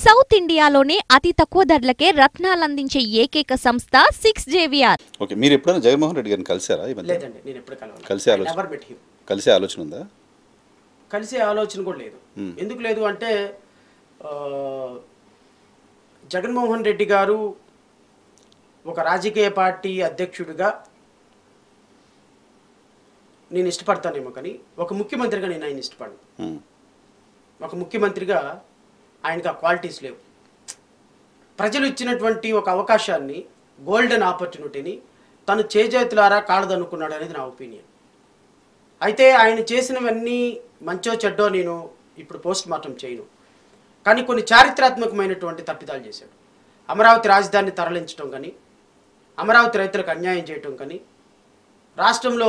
South ఇండియాలోనే అతి తక్కువ ధరలకే రత్నాలందించే ఏకైక సంస్థ సిక్స్ జేవిఆర్ ఓకే మీరు ఎప్పుడైనా జగన్మోహన్ రెడ్డి గారిని కలిసారా ఈ మధ్య లేదండి నేను ఎప్పుడు కలవను కలిసే ఆలోచన- నెవర్ మెట్ హిమ్ కలిసే ఆలోచన ఉందా కలిసే ఆలోచన కూడా లేదు ఎందుకు లేదు అంటే ఆ, జగన్మోహన్ రెడ్డి గారు ఒక రాజకీయ పార్టీ అధ్యక్షుడిగా నేను ఇష్టపడతానేమో కానీ ఒక ముఖ్యమంత్రిగా నేను ఆయన ఇష్టపడను ఉమ్. ఒక ముఖ్యమంత్రిగా ఆయనకు ఆ క్వాలిటీస్ లేవు ప్రజలు ఇచ్చినటువంటి ఒక అవకాశాన్ని గోల్డెన్ ఆపర్చునిటీని తను చేజేతులారా కాలదనుకున్నాడు అనేది నా ఒపీనియన్ అయితే ఆయన చేసినవన్నీ మంచో చెడ్డో నేను ఇప్పుడు పోస్ట్ మార్టం చేయను కానీ కొన్ని చారిత్రాత్మకమైనటువంటి తప్పిదాలు చేశాడు అమరావతి రాజధానిని తరలించడం కానీ అమరావతి రైతులకు అన్యాయం చేయటం కానీ రాష్ట్రంలో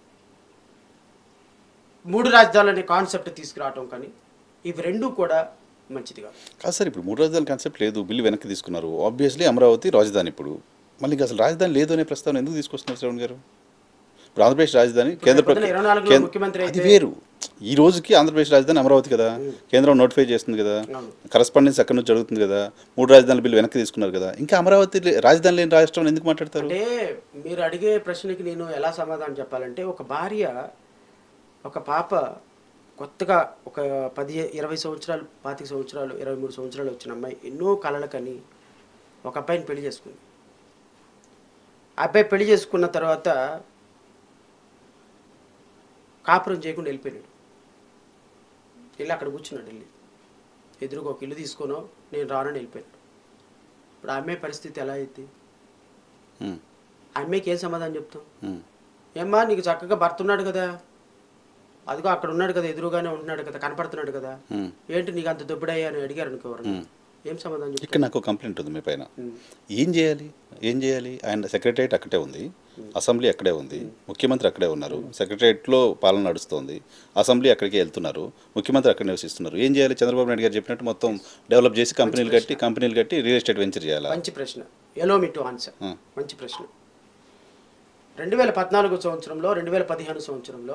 మూడు రాజధానులు అనే కాన్సెప్ట్ తీసుకురావటం కానీ ఇవి రెండూ కూడా మంచిది కాదు కాదు సార్ ఇప్పుడు మూడు రాజధాని కాన్సెప్ట్ లేదు బిల్లు వెనక్కి తీసుకున్నారు ఆబ్వియస్లీ అమరావతి రాజధాని ఇప్పుడు మళ్ళీ ఇంకా అసలు రాజధాని లేదు అనే ప్రస్తావన ఎందుకు తీసుకొస్తున్నారు శ్రవణ్ గారు ఇప్పుడు ఆంధ్రప్రదేశ్ రాజధాని కేంద్ర పొద్దున్న ప్ర- 24 లో కేంద్ర- ముఖ్యమంత్రి అది అయితే- వేరు ఈ రోజుకి ఆంధ్రప్రదేశ్ రాజధాని అమరావతి కదా కేంద్రం నోటిఫై చేస్తుంది కదా అవును. కరస్పాండెన్స్ అక్కడ నుంచి జరుగుతుంది కదా మూడు రాజధానుల బిల్లు వెనక్కి తీసుకున్నారు కదా ఇంకా అమరావతి లే- రాజధాని లేని రాష్ట్రం ఎందుకు మాట్లాడతారు అంటే మీరు అడిగే ప్రశ్నకి నేను ఎలా సమాధానం చెప్పాలంటే ఒక భార్య ఒక పాప కొత్తగా ఒక పది ఇరవై సంవత్సరాలు పాతిక సంవత్సరాలు ఇరవై మూడు సంవత్సరాలు వచ్చిన అమ్మాయి ఎన్నో కలలకని ఒక అబ్బాయిని పెళ్లి చేసుకుంది ఆ అబ్బాయి పెళ్లి చేసుకున్న తర్వాత కాపురం చేయకుండా వెళ్ళిపోయినాడు వెళ్ళి అక్కడ కూర్చున్నాడు వెళ్ళి ఎదురుగా ఒక ఇల్లు తీసుకోనో నేను రానని వెళ్ళిపోయాడు ఇప్పుడు ఆ అమ్మాయి పరిస్థితి ఎలా అయితే ఉమ్, ఆ అమ్మాయికి ఏం సమాధానం చెప్తాం ఉమ్, ఏమ్మా నీకు చక్కగా భర్త ఉన్నాడు కదా అదిగో అక్కడ ఉన్నాడు కదా ఎదురుగానే ఉంటున్నాడు కదా కనపడుతున్నాడు కదా ఉమ్. ఏంటి నీకు అంత దుబ్బడయ్యా అని అడిగారు అనుకో ఎవరన్నా. మ్మ్. ఏం సమాధానం చెప్తాం ఇక్కడ నాకు కంప్లైంట్ ఉంది మీ పైన మ్మ్. ఏం చేయాలి ఏం చేయాలి ఆయన సెక్రటరియట్ అక్కడే ఉంది అసెంబ్లీ అక్కడే ఉంది ముఖ్యమంత్రి అక్కడే ఉన్నారు సెక్రటరియట్లో పాలన నడుస్తోంది అసెంబ్లీ అక్కడికి వెళ్తున్నారు ముఖ్యమంత్రి అక్కడ నివసిస్తున్నారు ఏం చేయాలి చంద్రబాబు నాయుడు గారు చెప్పినట్టు మొత్తం డెవలప్ చేసి కంపెనీలు కట్టి కంపెనీలు కట్టి రియల్ ఎస్టేట్ వెంచర్ చేయాలా మంచి ప్రశ్న ఎలో మీ టు ఆన్సర్ మ్మ్. మంచి ప్రశ్న రెండు వేల పద్నాలుగు సంవత్సరంలో రెండు వేల పదిహేను సంవత్సరంలో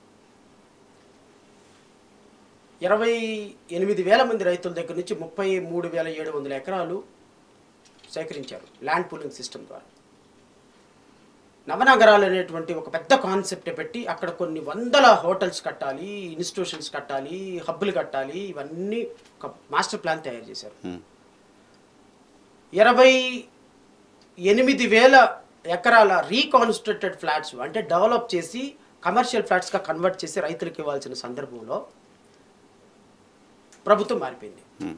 ఇరవై ఎనిమిది వేల మంది రైతుల దగ్గర నుంచి ముప్పై మూడు వేల ఏడు వందల ఎకరాలు సేకరించారు ల్యాండ్ పూలింగ్ సిస్టమ్ ద్వారా నవనగరాలు అనేటువంటి ఒక పెద్ద కాన్సెప్ట్ పెట్టి అక్కడ కొన్ని వందల హోటల్స్ కట్టాలి ఇన్స్టిట్యూషన్స్ కట్టాలి హబ్బులు కట్టాలి ఇవన్నీ ఒక మాస్టర్ ప్లాన్ తయారు చేశారు మ్మ్. ఇరవై ఎనిమిది వేల ఎకరాల రీకాన్స్ట్రక్టెడ్ ఫ్లాట్స్ అంటే డెవలప్ చేసి కమర్షియల్ ఫ్లాట్స్గా కన్వర్ట్ చేసి రైతులకు ఇవ్వాల్సిన సందర్భంలో ప్రభుత్వం మారిపోయింది hmm.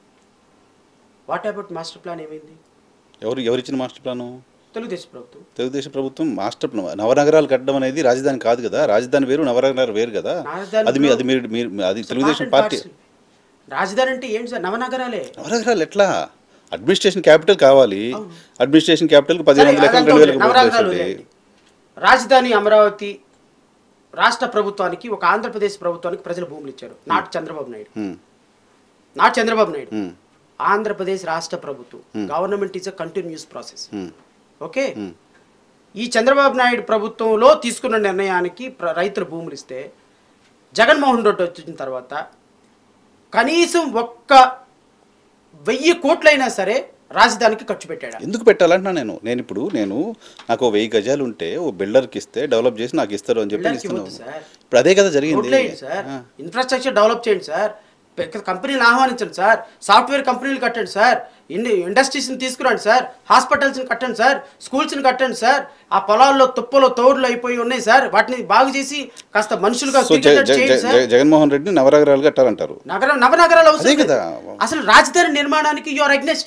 What about master plan ఏమైంది ఎవరు ఎవరిచ్చిన మాస్టర్ ప్లాను తెలుగుదేశం ప్రభుత్వం తెలుగుదేశం ప్రభుత్వం మాస్టర్ ప్లాన్ నవనగరాలు కట్టడం అనేది రాజధాని కాదు కదా రాజధాని వేరు నవనగరాలు వేరు కదా రాజధాని అది మీ అది మీరు మీరు అది Telugu Desam Part and party parcel. రాజధాని అంటే ఏంటి సార్ నవనగరాలే నవనగరాలు ఎట్లా అడ్మినిస్ట్రేషన్ క్యాపిటల్ కావాలి అడ్మినిస్ట్రేషన్ క్యాపిటల్ పదిహేను సరే, వందల ఎకరాలు అదంతా రెండు వేల ఉంది. నవనగరాలు వదిలేయండి. రాజధాని అమరావతి రాష్ట్ర ప్రభుత్వానికి ఒక ఆంధ్రప్రదేశ్ ప్రభుత్వానికి ప్రజలు భూములు ఇచ్చారు నాటి చంద్రబాబు నాయుడు నాటి చంద్రబాబు నాయుడు ఆంధ్రప్రదేశ్ రాష్ట్ర ప్రభుత్వం government is a continuous process okay ఈ చంద్రబాబు నాయుడు ప్రభుత్వంలో తీసుకున్న నిర్ణయానికి ప్ర- రైతులు భూములు ఇస్తే జగన్మోహన్ రెడ్డి వచ్చిన తర్వాత కనీసం ఒక్క వెయ్యి కోట్లైనా సరే రాజధానికి ఖర్చు పెట్టాడు ఎందుకు పెట్టాలంటున్నా నేను నేను ఇప్పుడు నేను నాకు ఓ వెయ్యి గజాలు ఉంటే ఓ బిల్డర్కి ఇస్తే డెవలప్ చేసి నాకు ఇస్తారు అని చెప్పి బిల్డర్కి ఇస్తున్నాను ఇవ్వద్దు సార్. ఇప్పుడు అదే కదా జరిగింది రోడ్లేయండి సార్ ఆ. ఇన్ఫ్రాస్ట్రక్చర్ డెవలప్ చేయండి సార్ పెద్ద కంపెనీలు ఆహ్వానించండి సార్ సాఫ్ట్వేర్ కంపెనీలు కట్టండి సార్ ఇండి ఇండస్ట్రీస్ని తీసుకురండి సార్ హాస్పిటల్స్ని కట్టండి సార్ స్కూల్స్ని కట్టండి సార్ ఆ పొలాల్లో తుప్పలు తోడులు అయిపోయి ఉన్నాయి సార్ వాటిని బాగు చేసి కాస్త మనుషులుగా సో జ- తిరిగేటట్టు జ- చేయండి జ- సార్ జ- జగన్మోహన్ రెడ్డిని నవనగరాలు కట్టాలంటారు నగరం నవనగరాలు అదే అవసరం కదా. లేదు. అసలు రాజధాని నిర్మాణానికి యువర్ అగ్నెస్ట్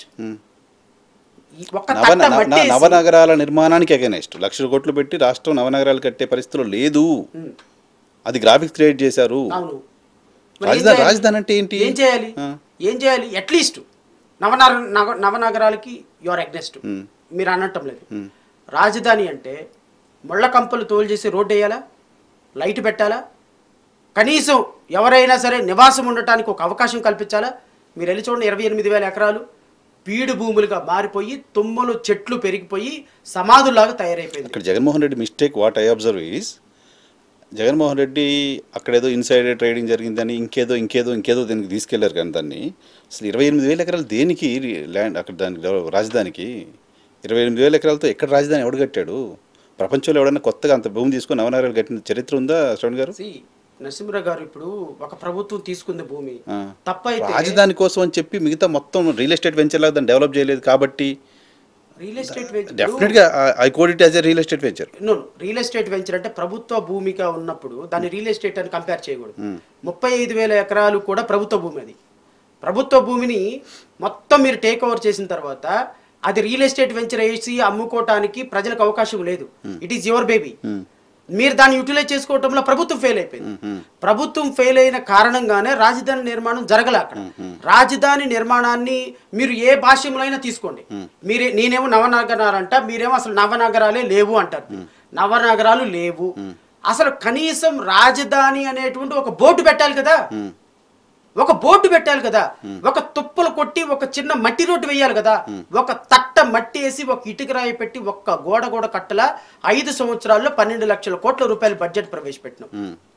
ఒక్క నవ తట్ట నవ- మట్టేసి- నవనగరాల నిర్మాణానికి అగెనెస్ట్ లక్షల కోట్లు పెట్టి రాష్ట్రం నవనగరాలు కట్టే పరిస్థితులు లేదు ఉమ్, అది గ్రాఫిక్స్ క్రియేట్ చేశారు అవును మరి ఏం రాజధాని చేయాలి? రాజధాని అంటే ఏంటి ఏం చేయాలి ఆ. ఏం చేయాలి అట్లీస్ట్ నవనగర నగ- నవనగరాలకి యువర్ అగ్నెస్ట్ ఉమ్. మీరు అనటం లేదు ఉమ్. రాజధాని అంటే ముళ్ళ కంపలు తోలు చేసి రోడ్డు వేయాలా లైట్ పెట్టాలా కనీసం ఎవరైనా సరే నివాసం ఉండటానికి ఒక అవకాశం కల్పించాలా మీరు వెళ్ళి చూడండి ఇరవై ఎనిమిది వేల ఎకరాలు బీడు భూములుగా మారిపోయి తుమ్మలు చెట్లు పెరిగిపోయి సమాధుల్లాగా తయారైపోయింది ఇక్కడ Jaganmohan Reddy mistake what I observe is Jaganmohan Reddy అక్కడేదో ఇన్సైడ్ ట్రేడింగ్ జరిగిందని ఇంకేదో ఇంకేదో ఇంకేదో దీనికి తీసుకెళ్లారు కానీ దాన్ని అసలు ఇరవై ఎనిమిది వేల ఎకరాలు దేనికి ల్యాండ్ అక్కడ దానికి డెవలప్- రాజధానికి ఇరవై ఎనిమిది వేల ఎకరాలతో ఎక్కడ రాజధాని ఎవడు కట్టాడు ప్రపంచంలో ఎవడైనా కొత్తగా అంత భూమి తీసుకొని నవనగరాలు కట్టిన చరిత్ర ఉందా శ్రవణ్ గారు See, నరసింహరావు గారు ఇప్పుడు ఒక ప్రభుత్వం తీసుకుంది భూమి ఆ. తప్పైతే రాజధాని కోసం అని చెప్పి మిగతా మొత్తం రియల్ ఎస్టేట్ వెంచర్ లాగా దాన్ని డెవలప్ చేయలేదు కాబట్టి రియల్ ఎస్టేట్ డెఫినెట్గా I quote it as a real estate venture no real estate venture అంటే ప్రభుత్వ భూమిగా ఉన్నప్పుడు దాన్ని రియల్ ఎస్టేట్ అని కంపేర్ చేయకూడదు ముప్పై ఐదు వేల ఎకరాలు కూడా ప్రభుత్వ భూమి అది ప్రభుత్వ భూమిని మొత్తం మీరు టేక్ ఓవర్ చేసిన తర్వాత అది రియల్ ఎస్టేట్ వెంచర్ వేసి అమ్ముకోవటానికి ప్రజలకు అవకాశం లేదు ఇట్ ఈస్ యువర్ బేబీ మీరు దాన్ని యూటిలైజ్ చేసుకోవటంలో ప్రభుత్వం ఫెయిల్ అయిపోయింది ప్రభుత్వం ఫెయిల్ అయిన కారణంగానే రాజధాని నిర్మాణం జరగలే అక్కడ రాజధాని నిర్మాణాన్ని మీరు ఏ భాష్యంలో అయినా తీసుకోండి మీరే నేనేమో నవనగరాలంట మీరేమో అసలు నవనగరాలే లేవు అంటారు నవనగరాలు లేవు అసలు కనీసం రాజధాని అనేటువంటి ఒక బోర్డు పెట్టాలి కదా ఒక బోర్డు పెట్టాలి కదా ఒక తుప్పలు కొట్టి ఒక చిన్న మట్టి రోడ్డు వేయాలి కదా ఒక తట్ట మట్టి వేసి ఒక ఇటుక రాయి పెట్టి ఒక్క గోడ గోడ కట్టల ఐదు సంవత్సరాల్లో పన్నెండు లక్షల కోట్ల రూపాయల బడ్జెట్ ప్రవేశపెట్టినాం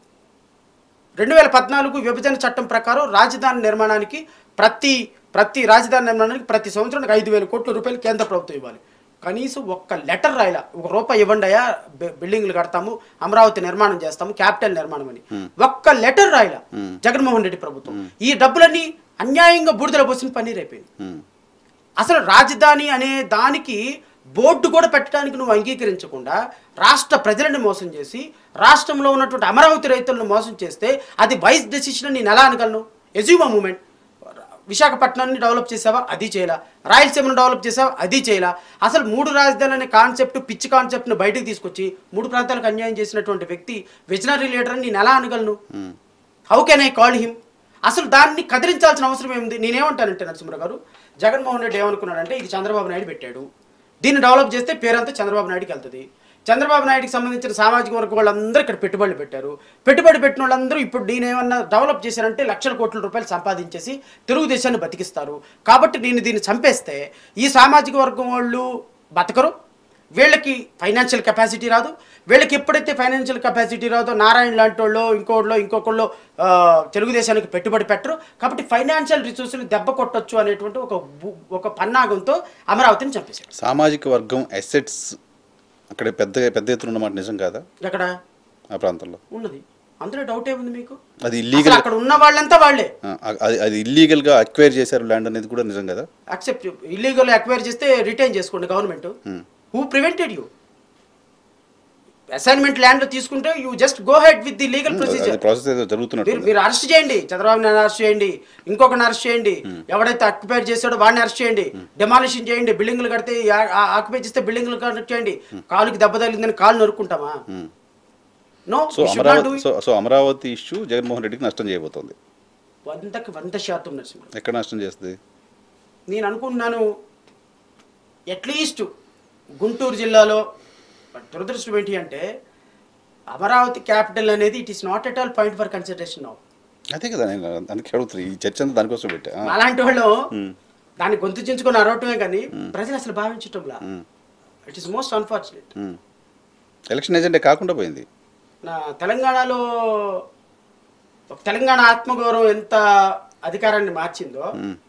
రెండు వేల పద్నాలుగు విభజన చట్టం ప్రకారం రాజధాని నిర్మాణానికి ప్రతి ప్రతి రాజధాని నిర్మాణానికి ప్రతి సంవత్సరానికి ఐదు వేల కోట్ల రూపాయలు కేంద్ర ప్రభుత్వం ఇవ్వాలి కనీసం ఒక్క లెటర్ రాయలా ఒక రూపాయి ఇవ్వండి అయ్యా బి- బిల్డింగ్లు కడతాము అమరావతి నిర్మాణం చేస్తాము క్యాపిటల్ నిర్మాణం అని ఒక్క లెటర్ రాయలా జగన్మోహన్ రెడ్డి ప్రభుత్వం ఈ డబ్బులన్నీ అన్యాయంగా బూడిదల పోసిన పన్నీర్ అయిపోయింది అసలు రాజధాని అనే దానికి బోర్డు కూడా పెట్టడానికి నువ్వు అంగీకరించకుండా రాష్ట్ర ప్రజలను మోసం చేసి రాష్ట్రంలో ఉన్నటువంటి అమరావతి రైతులను మోసం చేస్తే అది వైస్ డెసిషన్ నేను ఎలా అనగలను ఎజ్యూమ్ మూమెంట్ విశాఖపట్నాన్ని డెవలప్ చేసావా అది చేయాల రాయలసీమను డెవలప్ చేసావా అది చేయాల అసలు మూడు రాజధానులు అనే కాన్సెప్ట్ పిచ్చి కాన్సెప్ట్ను బయటకు తీసుకొచ్చి మూడు ప్రాంతాలకు అన్యాయం చేసినటువంటి వ్యక్తి విజనరీ లీడర్ అని నేను ఎలా అనగలను how can I call him అసలు దాన్ని కదిలించాల్సిన అవసరం ఏముంది నేనేమంటానంటే నరసింహరావు గారు జగన్మోహన్ రెడ్డి ఏమనుకున్నాడంటే ఇది చంద్రబాబు నాయుడు పెట్టాడు దీన్ని డెవలప్ చేస్తే పేరంతా చంద్రబాబు నాయుడుకి వెళ్తుంది చంద్రబాబు నాయుడుకి సంబంధించిన సామాజిక వర్గం వాళ్ళందరూ ఇక్కడ పెట్టుబడులు పెట్టారు పెట్టుబడి పెట్టిన వాళ్ళందరూ ఇప్పుడు నేను ఏమన్నా డెవలప్ చేశారంటే లక్షల కోట్ల రూపాయలు సంపాదించేసి తెలుగుదేశాన్ని బతికిస్తారు కాబట్టి నేను దీన్ని చంపేస్తే ఈ సామాజిక వర్గం వాళ్ళు బతకరు వీళ్ళకి ఫైనాన్షియల్ కెపాసిటీ రాదు వీళ్ళకి ఎప్పుడైతే ఫైనాన్షియల్ కెపాసిటీ రాదో నారాయణ లాంటి వాళ్ళు ఇంకోళ్ళు ఇంకొకళ్ళు ఆ, తెలుగుదేశానికి పెట్టుబడి పెట్టరు కాబట్టి ఫైనాన్షియల్ రిసోర్స్ని దెబ్బ కొట్టొచ్చు అనేటువంటి ఒక బు- ఒక పన్నాగంతో అమరావతిని చంపేశాడు సామాజిక వర్గం అసెట్స్ అక్కడ పెద్ద పెద్ద ఎత్తున ఉన్నమాట నిజం కాదా ఎక్కడ ఆ ప్రాంతంలో ఉన్నది అందులో డౌట్ ఏముంది మీకు అది అసలు ఇల్లీగల్ అక్కడ ఉన్న వాళ్ళంతా వాళ్ళే అది అది ఇల్లీగల్గా అక్వైర్ చేశారు ల్యాండ్ అనేది కూడా నిజం కదా అక్సెప్ట్ ఇల్లీగల్ అక్వైర్ చేస్తే రిటైన్ చేసుకోండి government who prevented you assignment land తీసుకుంటే you just go head with the legal procedure అది ప్రాసెస్ ఏదో జరుగుతున్నట్టు మీరు మీరు అరెస్ట్ చేయండి చంద్రబాబు నాయుడు అరెస్ట్ చేయండి ఇంకొకరిని అరెస్ట్ చేయండి ఎవడైతే ఆక్యుపై చేశాడో వాడిని అరెస్ట్ చేయండి డెమాలిషన్ చేయండి బిల్డింగ్లు కడితే ఆక్యుపై చేస్తే బిల్డింగ్లు కనెక్ట్ చేయండి కాలుకి దెబ్బ తగిలిందని కాలు నరుక్కుంటామా no so Amaravati so so Amaravati issue Jaganmohan రెడ్డికి నష్టం చేయబోతోంది వందకి వంద శాతం నరసింహ ఎక్కడ నష్టం చేస్తుంది నేను అనుకుంటున్నాను అట్లీస్ట్ గుంటూరు జిల్లాలో దురదృష్టం ఏంటి అంటే అమరావతి క్యాపిటల్ అనేది it is not at all point for consideration now అదే కదా నేను అందుకే అడుగుతుంది ఈ చర్చ అంతా దానికోసం పెట్టా ఆ. అలాంటి వాళ్ళు దాన్ని గొంతు చించుకొని అరవటమే కానీ ప్రజలు అసలు భావించటంలా it is most unfortunate um. Election ఏజెంటే కాకుండా పోయింది నా తెలంగాణలో ఒక తెలంగాణ ఆత్మగౌరవం ఎంత అధికారాన్ని మార్చిందో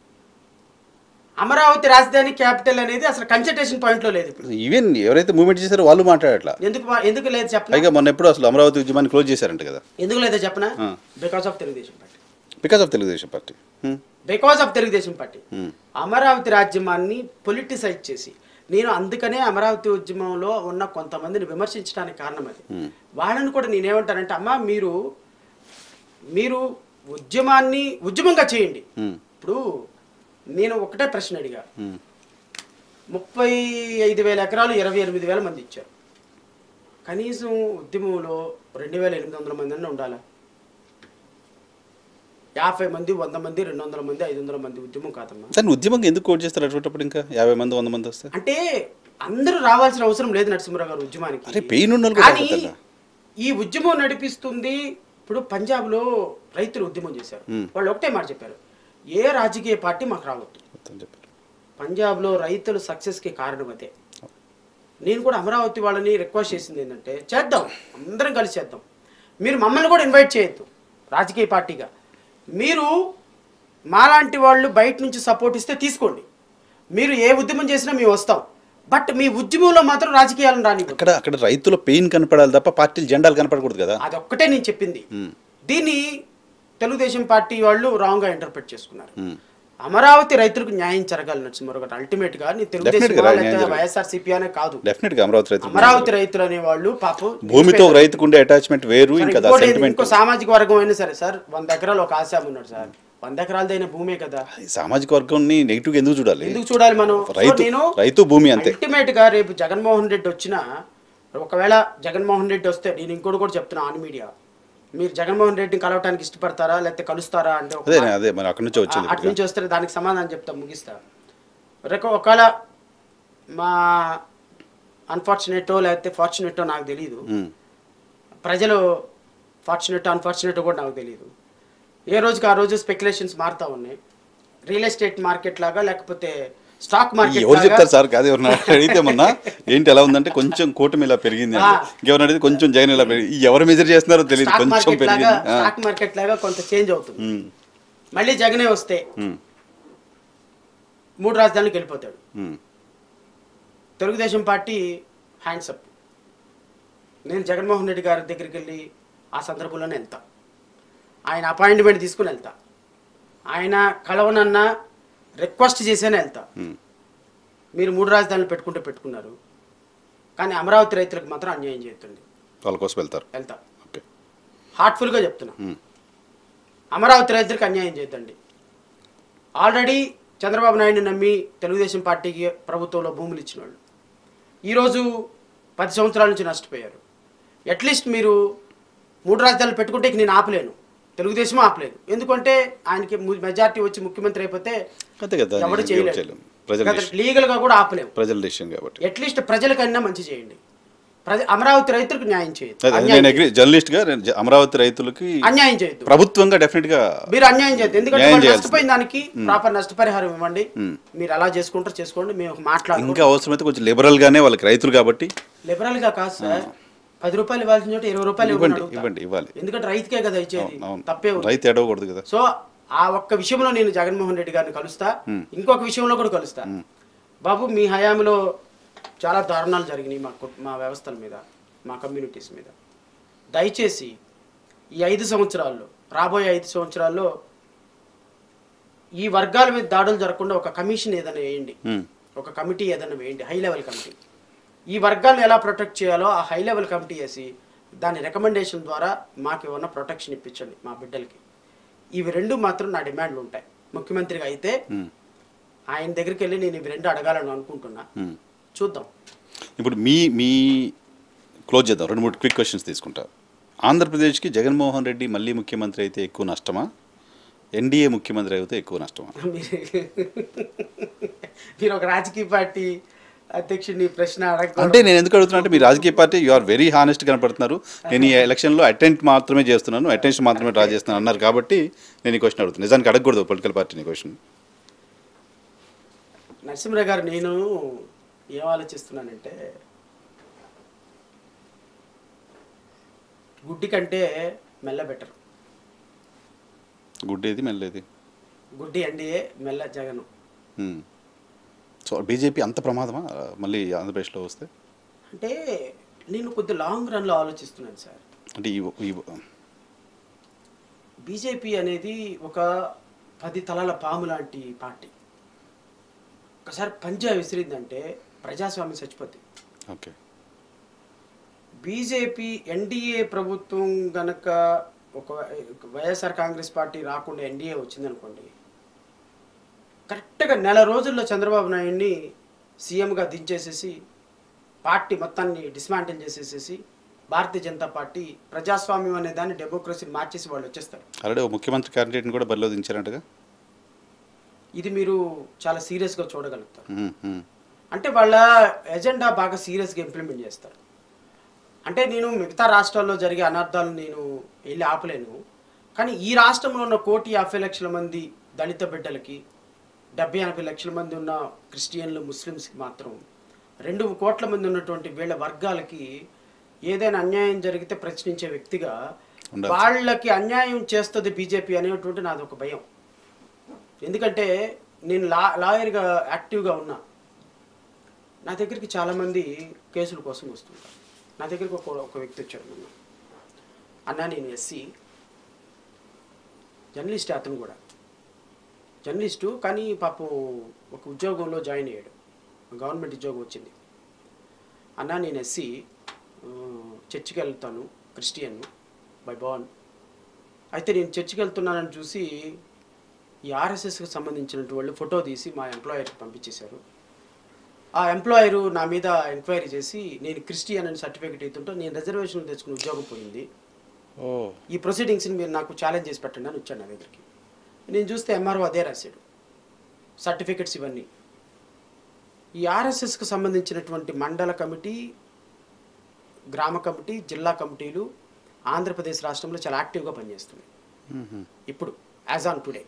అమరావతి రాజధాని క్యాపిటల్ అనేది అసలు కన్సల్టేషన్ పాయింట్లో లేదు ఇప్పుడు ఈవెన్ ఎవరైతే మూవ్మెంట్ చేశారో వాళ్ళు మాట్లాడట్లా ఎందుకు మా- ఎందుకు లేదు చెప్పనా పైగా మొన్న ఎప్పుడు అసలు అమరావతి ఉద్యమాన్ని క్లోజ్ చేశారంట కదా ఎందుకు లేదో చెప్పనా ఆ. Because of Telugu Desam party because of Telugu Desam party um. Because of Telugu Desam party um. Amaravati రాజ్యమాన్ని politicise చేసి నేను అందుకనే అమరావతి ఉద్యమంలో ఉన్న కొంతమందిని విమర్శించడానికి కారణం అది వాళ్ళని కూడా నేనేమంటానంటే అమ్మా మీరు మీరు ఉద్యమాన్ని ఉద్యమంగా చేయండి ఉమ్. ఇప్పుడు నేను ఒకటే ప్రశ్న అడిగా ఉమ్. ముప్పై ఐదు వేల ఎకరాలు ఇరవై ఎనిమిది వేల మంది ఇచ్చారు కనీసం ఉద్యమంలో రెండు వేల ఎనిమిది వందల మంది అన్న ఉండాలా యాభై మంది వంద మంది రెండు వందల మంది ఐదు వందల మంది ఉద్యమం కాదమ్మా దాన్ని ఉద్యమంగా ఎందుకు కోట్ చేస్తారు అటువంటిప్పుడు ఇంకా యాభై మంది వంద మంది వస్తే అంటే అందరూ రావాల్సిన అవసరం లేదు నరసింహరావు గారు ఉద్యమానికి అరే పెయిన్ ఉన్న వాళ్ళు కూడా కానీ రావద్దన్నా. ఈ ఉద్యమం నడిపిస్తుంది ఇప్పుడు పంజాబ్లో రైతులు ఉద్యమం చేశారు వాళ్ళు ఒకటే మాట చెప్పారు ఏ రాజకీయ పార్టీ మాకు రావద్దు మొత్తం చెప్పారు పంజాబ్లో రైతులు సక్సెస్కి కారణం అదే నేను కూడా అమరావతి వాళ్ళని రిక్వెస్ట్ చేసింది ఏంటంటే చేద్దాం అందరం కలిసి చేద్దాం మీరు మమ్మల్ని కూడా ఇన్వైట్ చేయొద్దు రాజకీయ పార్టీగా మీరు మాలాంటి వాళ్ళు బయట నుంచి సపోర్ట్ ఇస్తే తీసుకోండి మీరు ఏ ఉద్యమం చేసినా మేము వస్తాం బట్ మీ ఉద్యమంలో మాత్రం రాజకీయాలను రాని అక్కడ అక్కడ రైతుల పెయిన్ కనపడాలి తప్ప పార్టీలు జెండాలు కనపడకూడదు కదా అదొక్కటే నేను చెప్పింది దీన్ని తెలుగుదేశం పార్టీ వాళ్ళు రాంగ్ గా ఇంటర్ప్రిట్ చేసుకున్నారు మ్మ్. అమరావతి రైతులకు న్యాయం జరగాలి నరసింహారావు గారు అల్టిమేట్ గా నీ తెలుగుదేశం Definitely గా న్యాయం వాళ్ళైతే జరగాలి. వైఎస్ఆర్ సిపి అనే కాదు డెఫినెట్ గా అమరావతి రైతులు అమరావతి రైతులు అనే వాళ్ళు పాపం భూమితో ఒక రైతుకు ఉండే అటాచ్మెంట్ వేరు సరే, ఇంకా ఇంకోటి ఏంది, సెంటిమెంట్ ఇంకో సామాజిక వర్గం అయినా సరే సార్ వంద ఎకరాలు ఒక ఆశాం ఉన్నాడు సార్ వంద ఎకరాలదైన భూమే కదా సామాజిక వర్గాన్ని నెగిటివ్ ఎందుకు చూడాలి ఎందుకు చూడాలి మనం సో రైతు నేను రైతు భూమి అంతే అల్టిమేట్ గా రేపు జగన్మోహన్ రెడ్డి వచ్చినా ఒకవేళ జగన్మోహన్ రెడ్డి వస్తే నేను ఇంకోటి కూడా చెప్తున్నా ఆన్ మీడియా మీరు జగన్మోహన్ రెడ్డిని కలవటానికి ఇష్టపడతారా లేకపోతే కలుస్తారా అంటే ఒక అదే మాట- అదే మరి అక్కడి నుంచి వచ్చింది అటు నుంచి వస్తే దానికి సమాధానం చెప్తా ముగిస్తా రేపు ఒకవేళ మా అన్ఫార్చునేటో లేకపోతే ఫార్చునేటో నాకు తెలియదు ఉమ్. ప్రజలు ఫార్చునేట్ అన్ఫార్చునేట్ కూడా నాకు తెలియదు ఏ రోజుకి ఆ రోజు స్పెక్యులేషన్స్ మారుతా ఉన్నాయి రియల్ ఎస్టేట్ మార్కెట్ లాగా లేకపోతే స్టాక్ మార్కెట్ ఎవరు చెప్తారు సార్ కాదు ఎవరు అడిగితే మొన్న ఏంటి ఎలా ఉందంటే కొంచెం కూటమి ఇలా పెరిగింది ఆ. అంటే ఇంకెవరు అడిగితే కొంచెం జగన్ ఇలా పెరిగింది ఈ ఎవరు మెజర్ చేస్తున్నారో తెలియదు స్టాక్ కొంచెం మార్కెట్ లాగా పెరిగింది ఆ. స్టాక్ మార్కెట్ లాగా కొంత చేంజ్ అవుతుంది ఉమ్. మళ్ళీ జగనే వస్తే ఉమ్. మూడు రాజధానులకు వెళ్ళిపోతాడు ఉమ్. తెలుగుదేశం పార్టీ హ్యాండ్స్ అప్ నేను జగన్మోహన్ రెడ్డి గారి దగ్గరికి వెళ్ళి ఆ సందర్భంలోనే వెళ్తా ఆయన అపాయింట్మెంట్ తీసుకుని వెళ్తా ఆయన కలవనన్నా రిక్వెస్ట్ చేసేనే వెళ్తా ఉమ్. మీరు మూడు రాజధానులు పెట్టుకుంటే పెట్టుకున్నారు కానీ అమరావతి రైతులకు మాత్రం అన్యాయం చేస్తుంది వాళ్ళ కోసం వెళ్తారు వెళ్తా ఓకే హార్ట్ఫుల్గా చెప్తున్నా ఉమ్. అమరావతి రైతులకు అన్యాయం చేయొద్దండి ఆల్రెడీ చంద్రబాబు నాయుడు నమ్మి తెలుగుదేశం పార్టీకి ప్రభుత్వంలో భూములు ఇచ్చిన వాళ్ళు ఈరోజు పది సంవత్సరాల నుంచి నష్టపోయారు అట్లీస్ట్ మీరు మూడు రాజధానులు పెట్టుకుంటే ఇక నేను ఆపలేను తెలుగుదేశం ఆపలేదు ఎందుకంటే ఆయనకి మెజారిటీ వచ్చి ముఖ్యమంత్రి అయిపోతే అంతే కదా ఎవడు ఎవరు చేయలేడు చేయలేం. ప్రజల decision. లీగల్గా కూడా ఆపలేము ప్రజల డిసిషన్ కాబట్టి అట్లీస్ట్ ప్రజలకన్నా మంచి చేయండి ప్రజ అమరావతి రైతులకు న్యాయం చేయొద్దు అదే అన్యాయం నేను అగ్రి జర్నలిస్ట్ గా నేను జ- అమరావతి రైతులకి అన్యాయం చేయొద్దు ప్రభుత్వంగా డెఫినెట్ గా మీరు అన్యాయం చేయొద్దు ఎందుకంటే న్యాయం వాళ్ళు చేయాల్సిందే. నష్టపోయిన దానికి ప్రాపర్ నష్టపరిహారం ఇవ్వండి మ్మ్. మీరు అలా చేసుకుంటారు చేసుకోండి మేము మాట్లాడుకుంటాం ఇంకా అవసరమైతే కొంచెం లిబరల్ గానే వాళ్ళకి రైతులు కాబట్టి లిబరల్ గా కాదు సార్ పది రూపాయలు ఇవ్వాల్సిన చోట ఇరవై రూపాయలు ఇవ్వమని ఇవ్వండి అడుగుతా. ఇవ్వండి ఇవ్వాలి ఎందుకంటే రైతుకే కదా ఇచ్చేది అవును, అవును. తప్పే ఉంది రైతు ఎడవకూడదు కదా సో ఆ ఒక్క విషయంలో నేను జగన్మోహన్ రెడ్డి గారిని కలుస్తా ఇంకొక విషయంలో కూడా కలుస్తా బాబు మీ హయాంలో చాలా దారుణాలు జరిగినాయి మా కు- మా వ్యవస్థల మీద మా కమ్యూనిటీస్ మీద దయచేసి ఈ ఐదు సంవత్సరాల్లో రాబోయే ఐదు సంవత్సరాల్లో ఈ వర్గాల మీద దాడులు జరగకుండా ఒక కమిషన్ ఏదైనా వేయండి ఉమ్. ఒక కమిటీ ఏదైనా వేయండి హై లెవెల్ కమిటీ ఈ వర్గాలను ఎలా ప్రొటెక్ట్ చేయాలో ఆ హై లెవెల్ కమిటీ వేసి దాని రికమెండేషన్ ద్వారా మాకు ఏమన్నా ప్రొటెక్షన్ ఇప్పించండి మా బిడ్డలకి ఇవి రెండు మాత్రం నా డిమాండ్లు ఉంటాయి ముఖ్యమంత్రిగా అయితే ఉమ్. ఆయన దగ్గరికి వెళ్ళి నేను ఇవి రెండు అడగాలని అనుకుంటున్నా ఉమ్. చూద్దాం ఇప్పుడు మీ మీ క్లోజ్ చేద్దాం రెండు మూడు క్విక్ క్వశ్చన్స్ తీసుకుంటా ఆంధ్రప్రదేశ్కి జగన్మోహన్ రెడ్డి మళ్ళీ ముఖ్యమంత్రి అయితే ఎక్కువ నష్టమా ఎన్డీఏ ముఖ్యమంత్రి అయితే ఎక్కువ నష్టమా మీరు మీరు ఒక రాజకీయ పార్టీ అధ్యక్షుడిని ఈ ప్రశ్న అడగ అంటే నేను ఎందుకు అడుగుతున్నా అంటే మీ రాజకీయ party you are very honest కనపడుతున్నారు నేను ఈ ఎలక్షన్లో అటెంప్ట్ మాత్రమే చేస్తున్నాను అటెన్షన్ మాత్రమే డ్రా చేస్తున్నాను అన్నారు కాబట్టి నేను ఈ క్వశ్చన్ అడుగుతున్నాను నిజానికి అడగకూడదు పొలిటికల్ పార్టీని క్వశ్చన్ నరసింహరావు గారు నేను ఏం ఆలోచిస్తున్నానంటే గుడ్డి కంటే మెల్ల బెటర్ గుడ్డేది మెల్లేది గుడ్డి ఎన్డీఏ మెల్ల జగన్ ఉమ్. సో బీజేపీ అంత ప్రమాదమా మళ్ళీ ఆంధ్రప్రదేశ్లో వస్తే అంటే నేను కొద్ది లాంగ్ రన్లో ఆలోచిస్తున్నాను సార్ అంటే ఈ ఈ బీజేపీ అనేది ఒక పది తలల పాము లాంటి పార్టీ ఒకసారి పంజా విసిరిందంటే ప్రజాస్వామ్యం చచ్చిపోద్ది ఓకే బీజేపీ ఎన్డీఏ ప్రభుత్వం గనక ఒక వైఎస్ఆర్ కాంగ్రెస్ పార్టీ రాకుండా ఎన్డీఏ వచ్చిందనుకోండి కరెక్ట్గా నెల రోజుల్లో చంద్రబాబు నాయుడిని సీఎంగా దించేసేసి పార్టీ మొత్తాన్ని డిస్మాంటిల్ చేసేసేసి భారతీయ జనతా పార్టీ ప్రజాస్వామ్యం అనే దాన్ని డెమోక్రసీని మార్చేసి వాళ్ళు వచ్చేస్తారు ఆల్రెడీ ఒక ముఖ్యమంత్రి క్యాండిడేట్ని కూడా బరిలో దించారంటగా ఇది మీరు చాలా సీరియస్గా చూడగలుగుతారు ఉమ్, ఉమ్. అంటే వాళ్ళ ఎజెండా బాగా సీరియస్గా ఇంప్లిమెంట్ చేస్తారు అంటే నేను మిగతా రాష్ట్రాల్లో జరిగే అనర్థాలు నేను వెళ్ళి ఆపలేను కానీ ఈ రాష్ట్రంలో ఉన్న కోటి యాభై లక్షల మంది దళిత బిడ్డలకి డెబ్బై ఎనభై లక్షల మంది ఉన్న క్రిస్టియన్లు ముస్లిమ్స్కి మాత్రం రెండు కోట్ల మంది ఉన్నటువంటి వీళ్ళ వర్గాలకి ఏదైనా అన్యాయం జరిగితే ప్రశ్నించే వ్యక్తిగా ఉండాలి. వాళ్ళకి అన్యాయం చేస్తుంది బీజేపీ అనేటువంటి నాది ఒక భయం ఎందుకంటే నేను లా లాయర్గా యాక్టివ్గా ఉన్నా నా దగ్గరికి చాలామంది కేసుల కోసం వస్తుంటారు నా దగ్గరికి ఒక ఒక వ్యక్తి వచ్చాడు మొన్న అన్నా నేను ఎస్సీ జర్నలిస్ట్ అతను కూడా జర్నలిస్టు కానీ పాపం ఒక ఉద్యోగంలో జాయిన్ అయ్యాడు గవర్నమెంట్ ఉద్యోగం వచ్చింది అన్నా నేను ఎస్సీ ఆ, చర్చికి వెళ్తాను క్రిస్టియన్ బై బాన్ అయితే నేను చర్చికి వెళ్తున్నానని చూసి ఈ ఆర్ఎస్ఎస్కి సంబంధించినటువంటి వాళ్ళు ఫోటో తీసి మా ఎంప్లాయర్కి పంపించేశారు ఆ ఎంప్లాయరు నా మీద ఎంక్వైరీ చేసి నేను క్రిస్టియన్ అని సర్టిఫికేట్ ఇస్తుంటే నేను రిజర్వేషన్ తెచ్చుకుని ఉద్యోగం పోయింది ఓ ఈ ప్రొసీడింగ్స్ని మీరు నాకు ఛాలెంజ్ చేసి పెట్టండి అని వచ్చాను నా దగ్గరికి నేను చూస్తే ఎంఆర్ఓ అదే రాశాడు సర్టిఫికెట్స్ ఇవన్నీ ఈ ఆర్ఎస్ఎస్కి సంబంధించినటువంటి మండల కమిటీ గ్రామ కమిటీ జిల్లా కమిటీలు ఆంధ్రప్రదేశ్ రాష్ట్రంలో చాలా యాక్టివ్గా పనిచేస్తున్నాయి మ్మ్. ఇప్పుడు యాజ్ ఆన్ టుడే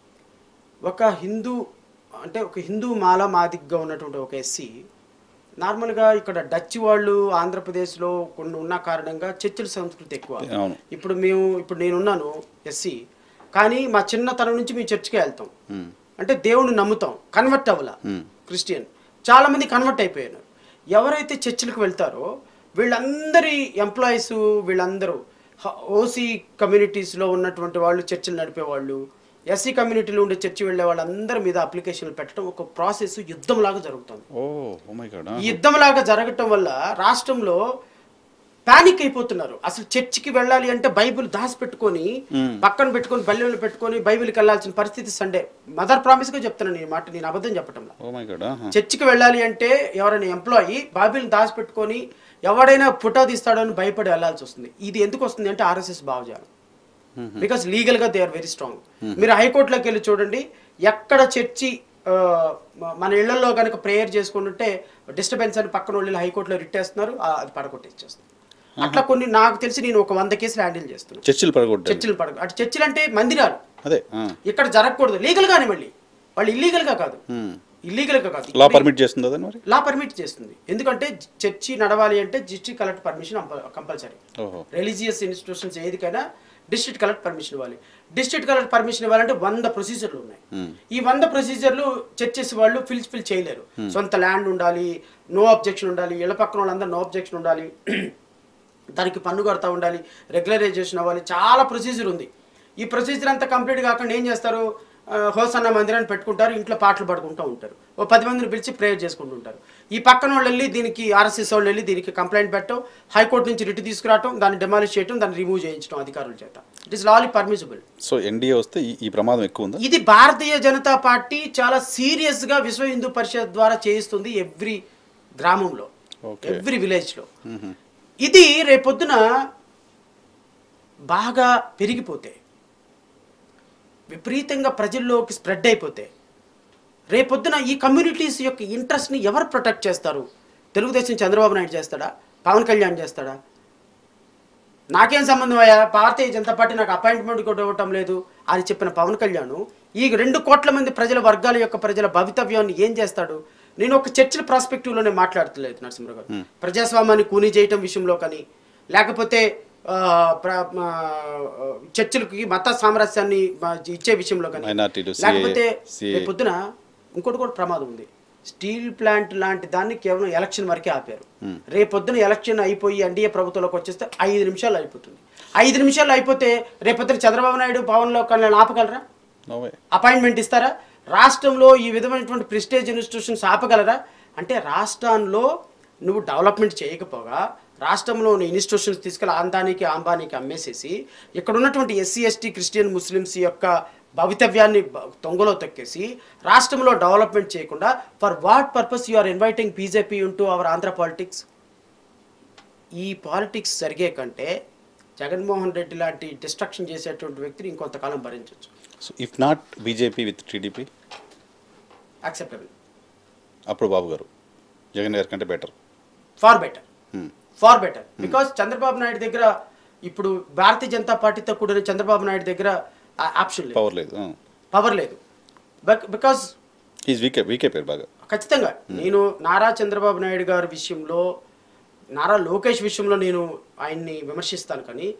ఒక హిందూ అంటే ఒక హిందూ మాల మాదిగ్గా ఉన్నటువంటి ఒక ఎస్సీ నార్మల్గా ఇక్కడ డచ్ వాళ్ళు ఆంధ్రప్రదేశ్లో కొన్ని ఉన్న కారణంగా చర్చిల సంస్కృతి ఎక్కువ అవును ఇప్పుడు మేము ఇప్పుడు నేనున్నాను ఎస్సీ కానీ మా చిన్నతనం నుంచి మేము చర్చికి వెళ్తాం మ్మ్. అంటే దేవుణ్ణి నమ్ముతాం కన్వర్ట్ అవ్వాల మ్మ్. క్రిస్టియన్ చాలా మంది కన్వర్ట్ అయిపోయారు ఎవరైతే చర్చిలకు వెళ్తారో వీళ్ళందరి ఎంప్లాయీస్ వీళ్ళందరూ ఓసీ కమ్యూనిటీస్లో ఉన్నటువంటి వాళ్ళు చర్చిలు నడిపే వాళ్ళు ఎస్సీ కమ్యూనిటీలో ఉండే చర్చి వెళ్ళే వాళ్ళందరి మీద అప్లికేషన్లు పెట్టడం ఒక ప్రాసెస్ యుద్ధంలాగా జరుగుతుంది ఓ ఓ మై గాడ్ ఈ యుద్ధంలాగా జరగటం వల్ల రాష్ట్రంలో పానిక్ అయిపోతున్నారు అసలు చర్చికి వెళ్ళాలి అంటే బైబిల్ దాచిపెట్టుకొని పక్కన పెట్టుకొని బల్లెలు పెట్టుకొని బైబిల్కి వెళ్ళాల్సిన పరిస్థితి సండే మదర్ ప్రామిస్గా చెప్తున్నాను ఈ మాట నేను అబద్ధం చెప్పటంలా ఓ మై గాడ్ చర్చికి వెళ్ళాలి అంటే ఎవరైనా ఎంప్లాయీ బైబిల్ని దాచిపెట్టుకొని ఎవడైనా ఫోటో తీస్తాడో అని భయపడి వెళ్ళాల్సి వస్తుంది ఇది ఎందుకు వస్తుంది అంటే ఆర్ఎస్ఎస్ భావజాలం బికాస్ లీగల్గా దే ఆర్ వెరీ స్ట్రాంగ్ మీరు హైకోర్టులోకి వెళ్ళి చూడండి ఎక్కడ చర్చి ఆ, మ- మన ఇళ్లలో కనుక ప్రేయర్ చేసుకుంటుంటే డిస్టర్బెన్స్ అని పక్కన వాళ్ళు హైకోర్టులో రిట్టేస్తున్నారు ఆ, అది పడగొట్టేసేస్తున్నారు అట్లా కొన్ని నాకు తెలిసి నేను ఒక వంద కేసులు హ్యాండిల్ చేస్తున్నాను చర్చిలు పడగొట్టారు చర్చిలు పడగ అటు చర్చిలు అంటే మందిరాలు అదే ఆ. ఇక్కడ జరగకూడదు లీగల్గానే మళ్ళీ వాళ్ళు ఇల్లీగల్గా కాదు మ్మ్. ఇల్లీగల్గా కాదు లా పర్మిట్ చేస్తుంది అదని మరి లా పర్మిట్ చేస్తుంది ఎందుకంటే చర్చి నడవాలి అంటే డిస్ట్రిక్ట్ కలెక్టర్ పర్మిషన్ కంపల్సరీ ఓహో రిలీజియస్ ఇన్స్టిట్యూషన్స్ ఏదికైనా డిస్ట్రిక్ట్ కలెక్టర్ పర్మిషన్ ఇవ్వాలి డిస్ట్రిక్ట్ కలెక్టర్ పర్మిషన్ ఇవ్వాలంటే వంద ప్రొసీజర్లు ఉన్నాయి ఈ వంద ప్రొసీజర్లు చర్చెస్ వాళ్ళు ఫిల్ ఫిల్ చేయలేరు సొంత ల్యాండ్ ఉండాలి నో అబ్జెక్షన్ ఉండాలి ఇళ్ళ పక్కన వాళ్ళందరూ నో అబ్జెక్షన్ ఉండాలి దానికి పన్ను కడతా ఉండాలి రెగ్యులరైజేషన్ అవ్వాలి చాలా ప్రొసీజర్ ఉంది ఈ ప్రొసీజర్ అంతా కంప్లీట్ కాకుండా ఏం చేస్తారు ఆ, హోసన్న మందిరాన్ని పెట్టుకుంటారు ఇంట్లో పాటలు పాడుకుంటూ ఉంటారు ఓ పది మందిని పిలిచి ప్రేయర్ చేసుకుంటూ ఉంటారు ఈ పక్కన వాళ్ళు వెళ్ళి దీనికి ఆర్ఎస్ఎస్ వాళ్ళు వెళ్ళి దీనికి కంప్లైంట్ పెట్టడం హైకోర్టు నుంచి రిట్ తీసుకురావటం దాన్ని డెమాలిష్ చేయడం దాన్ని రిమూవ్ చేయించడం అధికారుల చేత ఇట్ ఇస్ లాలీ పర్మిసిబుల్ సో ఎన్డీఏ వస్తే ఈ- ఈ ప్రమాదం ఎక్కువ ఉందా ఇది భారతీయ జనతా పార్టీ చాలా సీరియస్ గా విశ్వ హిందూ పరిషత్ ద్వారా చేయిస్తుంది ఎవ్రీ గ్రామంలో Okay. ఎవ్రీ విలేజ్ లో ఇది రేపొద్దున బాగా పెరిగిపోతే విపరీతంగా ప్రజల్లోకి స్ప్రెడ్ అయిపోతే రేపొద్దున ఈ కమ్యూనిటీస్ యొక్క ఇంట్రెస్ట్ని ఎవరు ప్రొటెక్ట్ చేస్తారు తెలుగుదేశం చంద్రబాబు నాయుడు చేస్తాడా పవన్ కళ్యాణ్ చేస్తాడా నాకేం సంబంధం అయ్యా భారతీయ జనతా పార్టీ నాకు అపాయింట్మెంట్ కూడా ఇవ్వటం లేదు అని చెప్పిన పవన్ కళ్యాణ్ ఈ రెండు కోట్ల మంది ప్రజల వర్గాల యొక్క ప్రజల భవితవ్యాన్ని ఏం చేస్తాడు నేను ఒక చర్చల ప్రాస్పెక్టివ్లోనే మాట్లాడతలేదు నరసింహరావు గారు ప్రజాస్వామ్యాన్ని కూనీ చేయటం విషయంలో కానీ లేకపోతే ఆ, ప్ర- ఆ, చర్చలకి మత సామరస్యాన్ని ఆ, ఇచ్చే విషయంలో కానీ Minority to CA, లేకపోతే CA. రేపు పొద్దున ఇంకోటి కూడా ప్రమాదం ఉంది స్టీల్ ప్లాంట్ లాంటి దాన్ని కేవలం ఎలక్షన్ వరకే ఆపారు రేపొద్దున ఎలక్షన్ అయిపోయి ఎన్డీఏ ప్రభుత్వంలోకి వచ్చేస్తే ఐదు నిమిషాలు అయిపోతుంది ఐదు నిమిషాలు అయిపోతే రేపొద్దున చంద్రబాబు నాయుడు పవన్లో కళ్యాణ్ ఆపగలరా నో వే అపాయింట్మెంట్ ఇస్తారా రాష్ట్రంలో ఈ విధమైనటువంటి ప్రిస్టేజ్ ఇన్స్టిట్యూషన్స్ ఆపగలరా అంటే రాష్ట్రంలో నువ్వు డెవలప్మెంట్ చేయకపోగా రాష్ట్రంలో ఉన్న ఇన్స్టిట్యూషన్స్ తీసుకెళ్ళి ఆందానికి ఆంబానికి అమ్మేసేసి ఇక్కడ ఉన్నటువంటి ఎస్సీ ఎస్టీ క్రిస్టియన్ ముస్లిమ్స్ యొక్క భవితవ్యాన్ని బ- తొంగలో తొక్కేసి రాష్ట్రంలో డెవలప్మెంట్ చేయకుండా for what purpose you are inviting BJP into our Andhra politics ఈ పాలిటిక్స్ జరిగే కంటే జగన్మోహన్ రెడ్డి లాంటి డిస్ట్రక్షన్ చేసేటువంటి వ్యక్తిని ఇంకొంతకాలం భరించవచ్చు so if not BJP with TDP acceptable అప్పుడు బాబు గారు జగన్ గారి కంటే better far better far better because Chandrababu Naidu దగ్గర ఇప్పుడు భారతీయ జనతా పార్టీతో కూడిన చంద్రబాబు నాయుడు దగ్గర ఆప్షన్ లేదు పవర్ లేదు పవర్ లేదు బికాస్ ఈజ్ వీకే వీకే పేరు బాగా ఖచ్చితంగా నేను నారా చంద్రబాబు నాయుడు గారి విషయంలో నారా లోకేష్ విషయంలో నేను ఆయన్ని విమర్శిస్తాను కానీ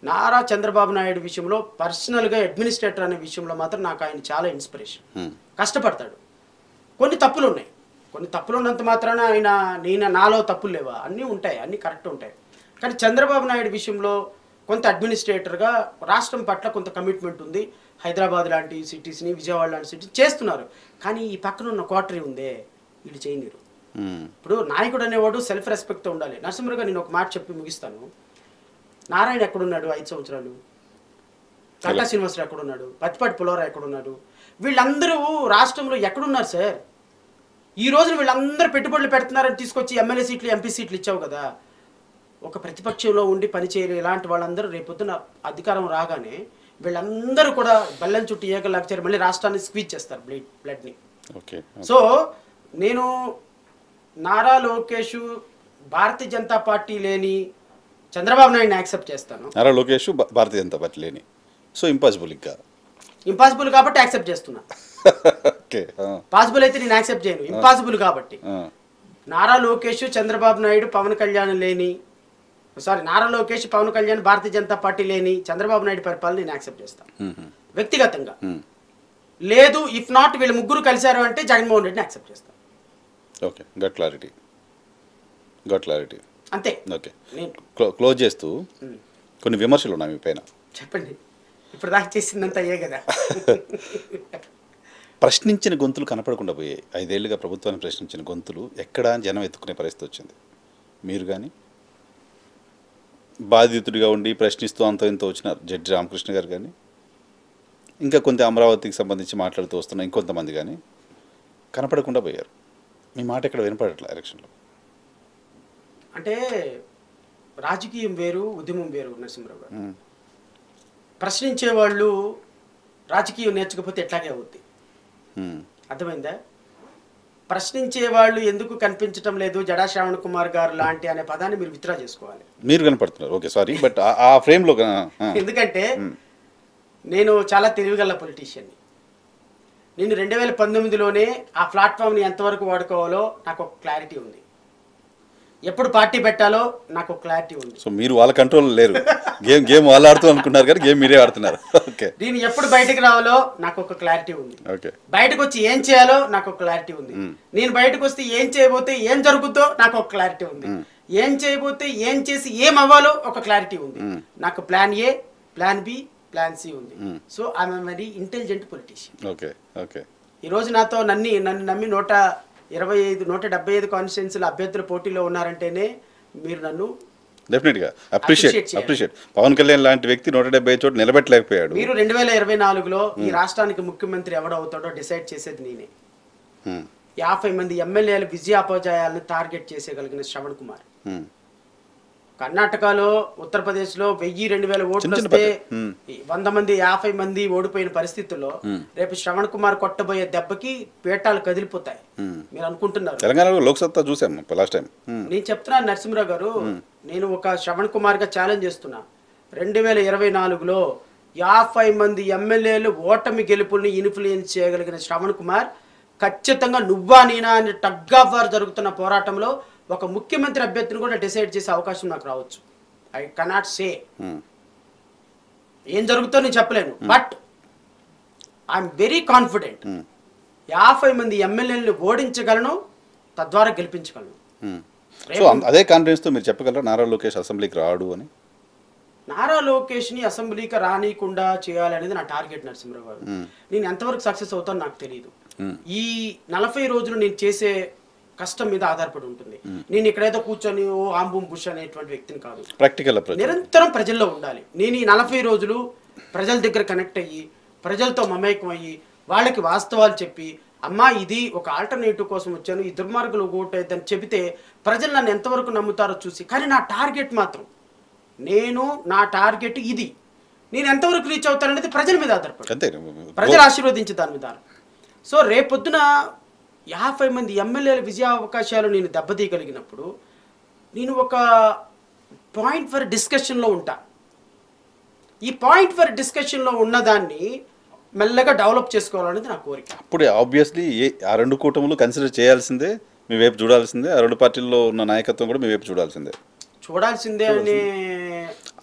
నారా చంద్రబాబు నాయుడు విషయంలో పర్సనల్గా అడ్మినిస్ట్రేటర్ అనే విషయంలో మాత్రం నాకు ఆయన చాలా ఇన్స్పిరేషన్ Hmm. కష్టపడతాడు కొన్ని తప్పులు ఉన్నాయి కొన్ని తప్పులు ఉన్నంత మాత్రాన ఆయన నేను నాలో తప్పులు లేవా అన్నీ ఉంటాయి అన్నీ కరెక్ట్ ఉంటాయి కానీ చంద్రబాబు నాయుడు విషయంలో కొంత అడ్మినిస్ట్రేటర్గా రాష్ట్రం పట్ల కొంత కమిట్మెంట్ ఉంది హైదరాబాద్ లాంటి సిటీస్ని విజయవాడ లాంటి సిటీస్ చేస్తున్నారు కానీ ఈ పక్కన ఉన్న క్వార్టరీ ఉందే వీళ్ళు చేయనీరు ఉమ్, ఇప్పుడు నాయకుడు అనేవాడు సెల్ఫ్ రెస్పెక్ట్తో ఉండాలి నరసింహరావు నేను ఒక మాట చెప్పి ముగిస్తాను నారాయణ ఎక్కడున్నాడు ఐదు సంవత్సరాలు కట్టా శ్రీనివాసరావు ఎక్కడున్నాడు పత్తిపాటి పులవరావు ఎక్కడున్నాడు వీళ్ళందరూ రాష్ట్రంలో ఎక్కడున్నారు సార్ ఈ రోజున వీళ్ళందరూ పెట్టుబడులు పెడుతున్నారని తీసుకొచ్చి ఎమ్మెల్యే సీట్లు ఎంపీ సీట్లు ఇచ్చావు కదా ఒక ప్రతిపక్షంలో ఉండి పనిచేయరు ఇలాంటి వాళ్ళందరూ రేపొద్దున అధికారం రాగానే వీళ్ళందరూ కూడా బెల్లం చుట్టూ ఏకలు లాక్చారు మళ్ళీ రాష్ట్రాన్ని స్క్వీజ్ చేస్తారు బ్లడ్ బ్లడ్ని ఓకే సో నేను నారా లోకేష్ భారతీయ జనతా పార్టీ లేని చంద్రబాబు నాయుడిని యాక్సెప్ట్ చేస్తాను నారా లోకేష్ భా- భారతీయ జనతా పార్టీ లేని సో ఇంపాసిబుల్ ఇంకా ఇంపాసిబుల్ కాబట్టి యాక్సెప్ట్ చేస్తున్నా ఓకే ఆ, పాసిబుల్ అయితే నేను యాక్సెప్ట్ చేయను ఇంపాసిబుల్ కాబట్టి ఆ, నారా లోకేష్ చంద్రబాబు నాయుడు పవన్ కళ్యాణ్ లేని సారీ నారా లోకేష్ పవన్ కళ్యాణ్ భారతీయ జనతా పార్టీ లేని చంద్రబాబు నాయుడు పరిపాలన నేను యాక్సెప్ట్ చేస్తాను ఉమ్, ఉమ్, వ్యక్తిగతంగా ఉమ్. లేదు ఇఫ్ నాట్ వీళ్ళు ముగ్గురు కలిశారు అంటే జగన్మోహన్ రెడ్డిని యాక్సెప్ట్ చేస్తాను okay got clarity got clarity అంతే ఓకే నేను క్లో క్లోజ్ చేస్తూ ఉమ్. కొన్ని విమర్శలు ఉన్నాయి మీ పైన చెప్పండి ఇప్పుడు దాకా చేసిందంతా అయ్యే కదా ప్రశ్నించిన గొంతులు కనపడకుండా పోయాయి ఐదేళ్లుగా ప్రభుత్వాన్ని ప్రశ్నించిన గొంతులు ఎక్కడా జనం ఎత్తుకునే పరిస్థితి వచ్చింది మీరు కానీ బాధితుడిగా ఉండి ప్రశ్నిస్తూ అంత ఇంత వచ్చిన జడ్జి రామకృష్ణ గారు కానీ ఇంకా కొంత అమరావతికి సంబంధించి మాట్లాడుతూ వస్తున్న ఇంకొంతమంది కానీ కనపడకుండా పోయారు మీ మాట ఎక్కడ వినపడట్లే ఎలక్షన్లో అంటే రాజకీయం వేరు ఉద్యమం వేరు నరసింహరావు గారు ఉమ్, ప్రశ్నించే వాళ్ళు రాజకీయం నేర్చుకపోతే ఎట్లాగే అవుద్ది ఉమ్, అర్థమైందా ప్రశ్నించే వాళ్ళు ఎందుకు కనిపించటం లేదు జడా శ్రావణ్ కుమార్ గారు లాంటి అనే పదాన్ని మీరు విత్డ్రా చేసుకోవాలి మీరు కనపడుతున్నారు ఓకే సారీ బట్ ఆ ఫ్రేమ్లో ఎందుకంటే నేను చాలా తెలివిగల పొలిటీషియన్ని నేను రెండు వేల పంతొమ్మిదిలోనే ఆ ప్లాట్ఫామ్ని ఎంతవరకు వాడుకోవాలో నాకు ఒక క్లారిటీ ఉంది ఎప్పుడు పార్టీ పెట్టాలో నాకు ఒక క్లారిటీ ఉంది సో మీరు వాళ్ళ కంట్రోల్ లేరు గేమ్ గేమ్ వాళ్ళు ఆడుతూ అనుకున్నారు కానీ గేమ్ మీరే ఆడుతున్నారు ఓకే దీన్ని ఎప్పుడు బయటకు రావాలో నాకు ఒక క్లారిటీ ఉంది ఓకే బయటకు వచ్చి ఏం చేయాలో నాకు ఒక క్లారిటీ ఉంది నేను బయటకు వస్తే ఏం చేయబోతే ఏం జరుగుతుందో నాకు ఒక క్లారిటీ ఉంది ఏం చేయబోతే ఏం చేసి ఏం అవ్వాలో ఒక క్లారిటీ ఉంది నాకు plan A plan B plan C ఉంది so I'm very intelligent politician okay okay ఈ రోజు నాతో నన్ని నన్ను నమ్మి నూట ఇరవై ఐదు నూట డెబ్బై ఐదు కాన్స్టిట్యున్సీల అభ్యర్థుల పోటీలో ఉన్నారంటేనే మీరు నన్ను డెఫినెట్గా Appreciate అప్రిషియేట్ చేయాలి. అప్రిషియేట్ పవన్ కళ్యాణ్ లాంటి వ్యక్తి నూట డెబ్బై చోటు నిలబెట్టలేకపోయాడు మీరు రెండు వేల ఇరవై నాలుగులో ఈ రాష్ట్రానికి ముఖ్యమంత్రి ఎవడవుతాడో డిసైడ్ చేసేది నేనే ఉమ్, యాభై మంది ఎమ్మెల్యేల విజయాపజయాలను టార్గెట్ చేసేయగలిగిన శ్రవణ్ కుమార్ ఉమ్, కర్ణాటకలో ఉత్తరప్రదేశ్లో వెయ్యి రెండు వేల ఓట్లు చిన్న చిన్న వస్తే పల్లె. మ్మ్. ఈ వంద మంది యాభై మంది ఓడిపోయిన పరిస్థితుల్లో రేపు శ్రవణ్ కుమార్ కొట్టబోయే దెబ్బకి పీఠాలు కదిలిపోతాయి మ్మ్. మీరు అనుకుంటున్నారు తెలంగాణలో లోక్సత్తా చూసాం లాస్ట్ టైం నేను చెప్తున్నాను నరసింహరావు గారు నేను ఒక శ్రవణ్ కుమార్ గా ఛాలెంజ్ చేస్తున్నా రెండు వేల ఇరవై నాలుగులో యాభై మంది ఎమ్మెల్యేలు ఓటమి గెలుపుల్ని ఇన్ఫ్లుయెన్స్ చేయగలిగిన శ్రవణ్ కుమార్ ఖచ్చితంగా నువ్వా నేనా అని టగ్ ఆఫ్ వార్ జరుగుతున్న పోరాటంలో ఒక ముఖ్యమంత్రి అభ్యర్థిని కూడా డిసైడ్ చేసే అవకాశం నాకు రావచ్చు ఐ కెనాట్ సే ఏం జరుగుతుందో నేను చెప్పలేను బట్ ఐఎమ్ వెరీ కాన్ఫిడెంట్ యాభై మంది ఎమ్మెల్యేలను ఓడించగలను తద్వారా గెలిపించగలను సో అం- అదే కాన్ఫిడెన్స్తో మీరు చెప్పగలరా నారా లోకేష్ అసెంబ్లీకి రాడు అని నారా లోకేష్ని అసెంబ్లీకి రానియకుండా చేయాలనేది నా టార్గెట్ నరసింహరావు గారు నేను ఎంతవరకు సక్సెస్ అవుతానో నాకు తెలియదు ఈ నలభై రోజులు నేను చేసే కష్టం మీద ఆధారపడి ఉంటుంది నేను ఇక్కడేదో కూర్చొని ఓ ఆంబూం బుష్ అనేటువంటి వ్యక్తిని కాదు ప్రాక్టికల్ అప్రోచ్ నిరంతరం ప్రజల్లో ఉండాలి నేను ఈ నలభై రోజులు ప్రజల దగ్గర కనెక్ట్ అయ్యి ప్రజలతో మమేకం అయ్యి వాళ్ళకి వాస్తవాలు చెప్పి అమ్మా ఇది ఒక ఆల్టర్నేటివ్ కోసం వచ్చాను ఈ దుర్మార్గులు ఓటేద్దని చెబితే ప్రజలు నన్ను ఎంతవరకు నమ్ముతారో చూసి కానీ నా టార్గెట్ మాత్రం నేను నా టార్గెట్ ఇది నేను ఎంతవరకు రీచ్ అవుతాననేది ప్రజల మీద ఆధారపడి అంతే ప్రజలు ఆశీర్వదించే దాని మీద సో రేపొద్దున యాభై మంది ఎమ్మెల్యేల విజయ అవకాశాలు నేను దెబ్బతీయగలిగినప్పుడు నేను ఒక పాయింట్ ఫర్ డిస్కషన్లో ఉంటా ఈ పాయింట్ ఫర్ డిస్కషన్లో ఉన్నదాన్ని మెల్లగా డెవలప్ చేసుకోవాలనేది నా కోరిక అప్పుడే ఆబ్వియస్లీ ఏ ఆ రెండు కూటములు కన్సిడర్ చేయాల్సిందే మీ వైపు చూడాల్సిందే ఆ రెండు పార్టీల్లో ఉన్న నాయకత్వం కూడా మీ వైపు చూడాల్సిందే చూడాల్సిందే అనే